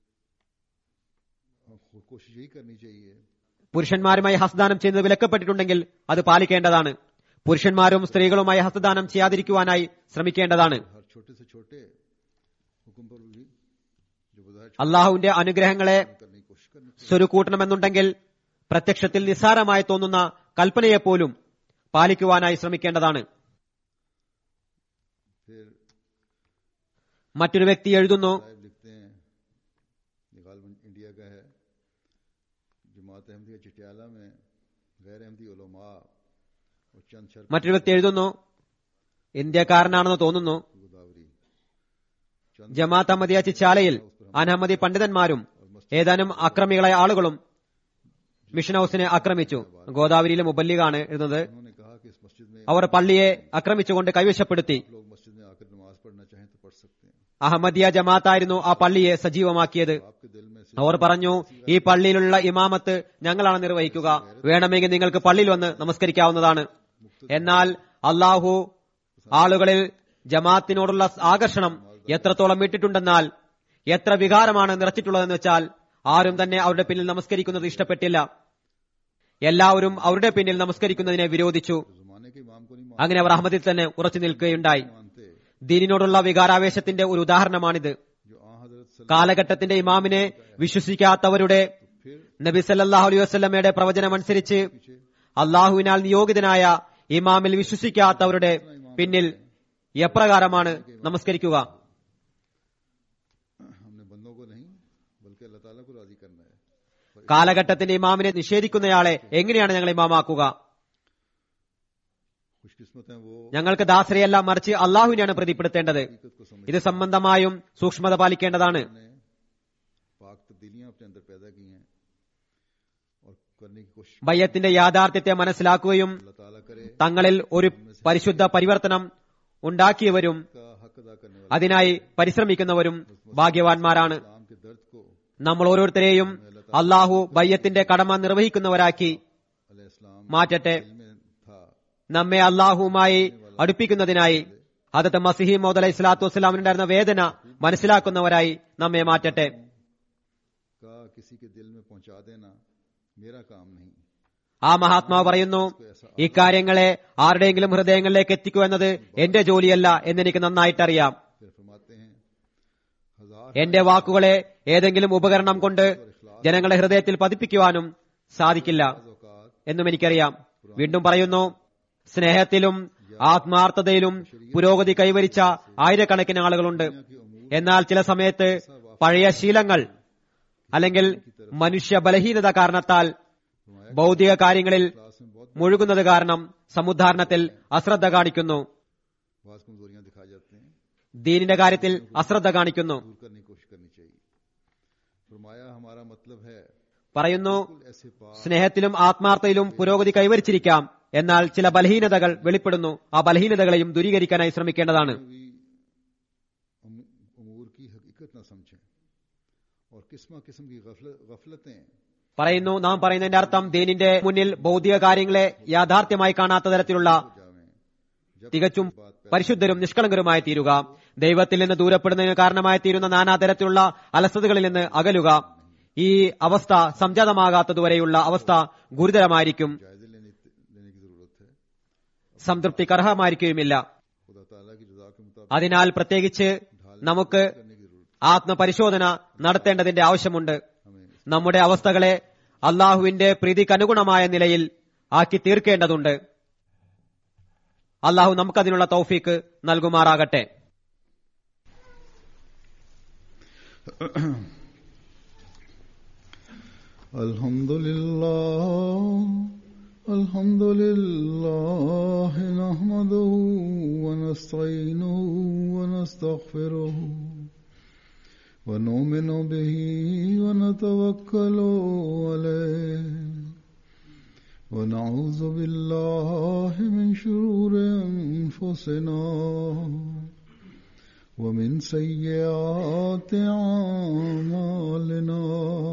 को- कोशिश यही करनी चाहिए പുരുഷന്മാരുമായി ഹസ്തദാനം ചെയ്യുന്നത് വിലക്കപ്പെട്ടിട്ടുണ്ടെങ്കിൽ അത് പാലിക്കേണ്ടതാണ് പുരുഷന്മാരും സ്ത്രീകളുമായി ഹസ്തദാനം ചെയ്യാതിരിക്കുവാനായി ശ്രമിക്കേണ്ടതാണ് हर छोटे से छोटे हुक्म पर भी जो बजाय അള്ളാഹുവിന്റെ അനുഗ്രഹങ്ങളെ करने की कोशिश करनी സ്വരുക്കൂട്ടണമെന്നുണ്ടെങ്കിൽ പ്രത്യക്ഷത്തിൽ നിസ്സാരമായി തോന്നുന്ന കൽപ്പനയെപ്പോലും പാലിക്കുവാനായി ശ്രമിക്കേണ്ടതാണ് फिर മറ്റൊരു വ്യക്തി എഴുതുന്നു साहब लिखते हैं ये गालबन इंडिया का है जमात अहमदी चिटियाला में गैर अहमदी उलमा और चंद शर्त മറ്റൊരു വ്യക്തി എഴുതുന്നു ഇന്ത്യക്കാരനാണെന്ന് തോന്നുന്നു गोदावरी ജമാഅത്ത് അഹമ്മദിയ ചിച്ചാലയിൽ അനഹമ്മദി പണ്ഡിതന്മാരും ഏതാനും അക്രമികളായ ആളുകളും മിഷൻ ഹൌസിനെ ആക്രമിച്ചു ഗോദാവരിയിലെ മുബല്ലിഗാണ് എഴുതുന്നത് उन्होंने कहा कि इस मस्जिद में അവർ പള്ളിയെ ആക്രമിച്ചുകൊണ്ട് കൈവശപ്പെടുത്തി लोग मस्जिद में आकर नमाज पढ़ना चाहें तो पढ़ सकते हैं അഹമ്മദിയ ജമാഅത്തായിരുന്നു ആ പള്ളിയെ സജീവമാക്കിയത് आपके दिल में से അവർ പറഞ്ഞു ഈ പള്ളിയിലുള്ള ഇമാമത്ത് ഞങ്ങളാണ് നിർവഹിക്കുക വേണമെങ്കിൽ നിങ്ങൾക്ക് പള്ളിയിൽ വന്ന് നമസ്കരിക്കാവുന്നതാണ് എന്നാൽ അള്ളാഹു ആളുകളിൽ ജമാഅത്തിനോടുള്ള ആകർഷണം എത്രത്തോളം ഇട്ടിട്ടുണ്ടെന്നാൽ എത്ര വികാരമാണ് നിറച്ചിട്ടുള്ളതെന്ന് വെച്ചാൽ ആരും തന്നെ അവരുടെ പിന്നിൽ നമസ്കരിക്കുന്നത് ഇഷ്ടപ്പെട്ടില്ല എല്ലാവരും അവരുടെ പിന്നിൽ നമസ്കരിക്കുന്നതിനെ വിരോധിച്ചു जमाने के इमाम को नहीं അങ്ങനെ അവർ അഹമ്മദിൽ തന്നെ ഉറച്ചു നിൽക്കുകയുണ്ടായി मानते ദീനിനോടുള്ള വികാരാവേശത്തിന്റെ ഒരു ഉദാഹരണമാണിത് जो आ हजरत सल्लल्लाहु കാലഘട്ടത്തിന്റെ ഇമാമിനെ വിശ്വസിക്കാത്തവരുടെ फिर നബി സല്ലല്ലാഹു അലൈഹി വസല്ലമയുടെ പ്രവചനമനുസരിച്ച് അള്ളാഹുവിനാൽ നിയോഗിതനായ ഇമാമിൽ വിശ്വസിക്കാത്തവരുടെ പിന്നിൽ എപ്രകാരമാണ് നമസ്കരിക്കുക हमने बंदों को नहीं बल्कि अल्लाह ताला को राजी करना है കാലഘട്ടത്തിന്റെ ഇമാമിനെ നിഷേധിക്കുന്നയാളെ എങ്ങനെയാണ് ഞങ്ങൾ ഇമാമാക്കുക खुशकिस्मत है वो ഞങ്ങൾക്ക് ദാസരെയല്ല മറിച്ച് അള്ളാഹുവിനെയാണ് പ്രതിപ്പെടുത്തേണ്ടത് हकीकत को समझ ഇത് സംബന്ധമായും സൂക്ഷ്മത പാലിക്കേണ്ടതാണ് ने पाक तब्दीलियां अपने अंदर पैदा की हैं और करने की कोशिश ബയ്യത്തിന്റെ യാഥാർത്ഥ്യത്തെ മനസ്സിലാക്കുകയും अल्लाह ताला करे തങ്ങളിൽ ഒരു പരിശുദ്ധ പരിവർത്തനം ഉണ്ടാക്കിയവരും का हक अदा करने वाले അതിനായി പരിശ്രമിക്കുന്നവരും ഭാഗ്യവാന്മാരാണ് इस्लाम के दर्द को നമ്മൾ ഓരോരുത്തരെയും അള്ളാഹു ബയ്യത്തിന്റെ കടമ നിർവഹിക്കുന്നവരാക്കി अलैहिस्सलाम മാറ്റട്ടെ दिल में था നമ്മെ അള്ളാഹുവുമായി അടുപ്പിക്കുന്നതിനായി അതത് മസിഹി മോദ് അലൈഹി സ്വലാത്തു വസ്സലാമിനുണ്ടായിരുന്ന വേദന മനസ്സിലാക്കുന്നവരായി നമ്മെ മാറ്റട്ടെ का किसी के दिल में पहुंचा देना मेरा काम नहीं ആ മഹാത്മാവ് പറയുന്നു ഇക്കാര്യങ്ങളെ ആരുടെയെങ്കിലും ഹൃദയങ്ങളിലേക്ക് എത്തിക്കുക എന്നത് എന്റെ ജോലിയല്ല എന്നെനിക്ക് നന്നായിട്ടറിയാം फिर फरमाते हैं हजार എന്റെ വാക്കുകളെ ഏതെങ്കിലും ഉപകരണം കൊണ്ട് ജനങ്ങളുടെ ഹൃദയത്തിൽ പതിപ്പിക്കുവാനും സാധിക്കില്ല औकात എന്നും എനിക്കറിയാം വീണ്ടും പറയുന്നു സ്നേഹത്തിലും ആത്മാർത്ഥതയിലും പുരോഗതി കൈവരിച്ച ആയിരക്കണക്കിന് ആളുകളുണ്ട് എന്നാൽ ചില സമയത്ത് പഴയ ശീലങ്ങൾ അല്ലെങ്കിൽ മനുഷ്യ ബലഹീനത കാരണത്താൽ ഭൗതിക കാര്യങ്ങളിൽ क्लास में बहुत മുഴുകുന്നത് കാരണം സമുദ്ധാരണത്തിൽ അശ്രദ്ധ കാണിക്കുന്നു बात कमजोरियां दिखा जाते हैं ദീനിന്റെ കാര്യത്തിൽ അശ്രദ്ധ കാണിക്കുന്നു दूर करने की कोशिश करनी चाहिए फरमाया हमारा मतलब है പറയുന്നു बिल्कुल ऐसे पाक സ്നേഹത്തിലും ആത്മാർത്ഥയിലും പുരോഗതി കൈവരിച്ചിരിക്കാം എന്നാൽ ചില ബലഹീനതകൾ വെളിപ്പെടുന്നു ആ ബലഹീനതകളെയും ദൂരീകരിക്കാനായി ശ്രമിക്കേണ്ടതാണ് हुई अमू- अमूर की हकीकत न समझें और किस्म किस्म की गफल- गफलतें പറയുന്നു നാം പറയുന്നതിന്റെ അർത്ഥം ദീനിന്റെ മുന്നിൽ ഭൗതിക കാര്യങ്ങളെ യാഥാർത്ഥ്യമായി കാണാത്ത തരത്തിലുള്ള जावें जब തികച്ചും പരിശുദ്ധരും നിഷ്കളങ്കരുമായി തീരുക ദൈവത്തിൽ നിന്ന് ദൂരപ്പെടുന്നതിന് കാരണമായി തീരുന്ന നാനാതരത്തിലുള്ള അലസതകളിൽ നിന്ന് അകലുക ഈ അവസ്ഥ സംജാതമാകാത്തതുവരെയുള്ള അവസ്ഥ ഗുരുതരമായിരിക്കും जायजे लेने लेने की जरूरत है സംതൃപ്തികർഹമായിരിക്കുകയുമില്ല खुदा ताला की रजा के मुताबिक അതിനാൽ പ്രത്യേകിച്ച് നമുക്ക് करने की जरूरत ആത്മപരിശോധന നടത്തേണ്ടതിന്റെ ആവശ്യമുണ്ട് हमें നമ്മുടെ അവസ്ഥകളെ അള്ളാഹുവിന്റെ പ്രീതിക്കനുഗുണമായ നിലയിൽ ആക്കി തീർക്കേണ്ടതുണ്ട് അള്ളാഹു നമുക്കതിനുള്ള തൗഫീക്ക് നൽകുമാറാകട്ടെ الحمد لله الحمد لله نحمده ونستعينه ونستغفره ونؤمن به ونتوكل عليه ونعوذ بالله من شرور أنفسنا ومن سيئات أعمالنا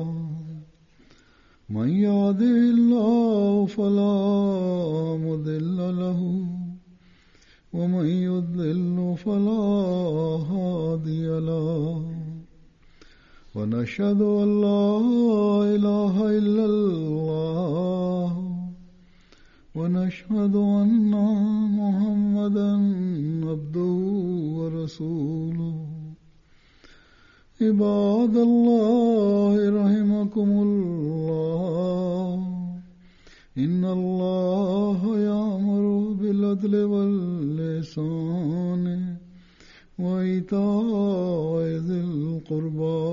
من يهده الله فلا مضل له ومن يضلل فلا هادي له ونشهد أن لا إله إلا الله ونشهد أن محمدا عبده ورسوله عباد الله رحمكم الله إن الله يأمر بالعدل واللسان وإيتاء ذي القربى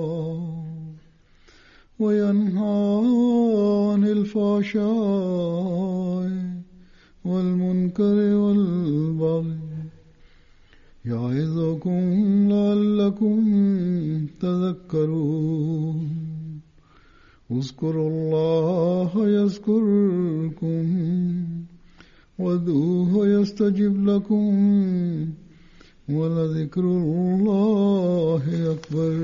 وينهى عن الفحشاء والمنكر والبغي يعظكم لعلكم تذكرون اذكروا الله يذكركم وادعوه يستجب لكم ولذكر الله أكبر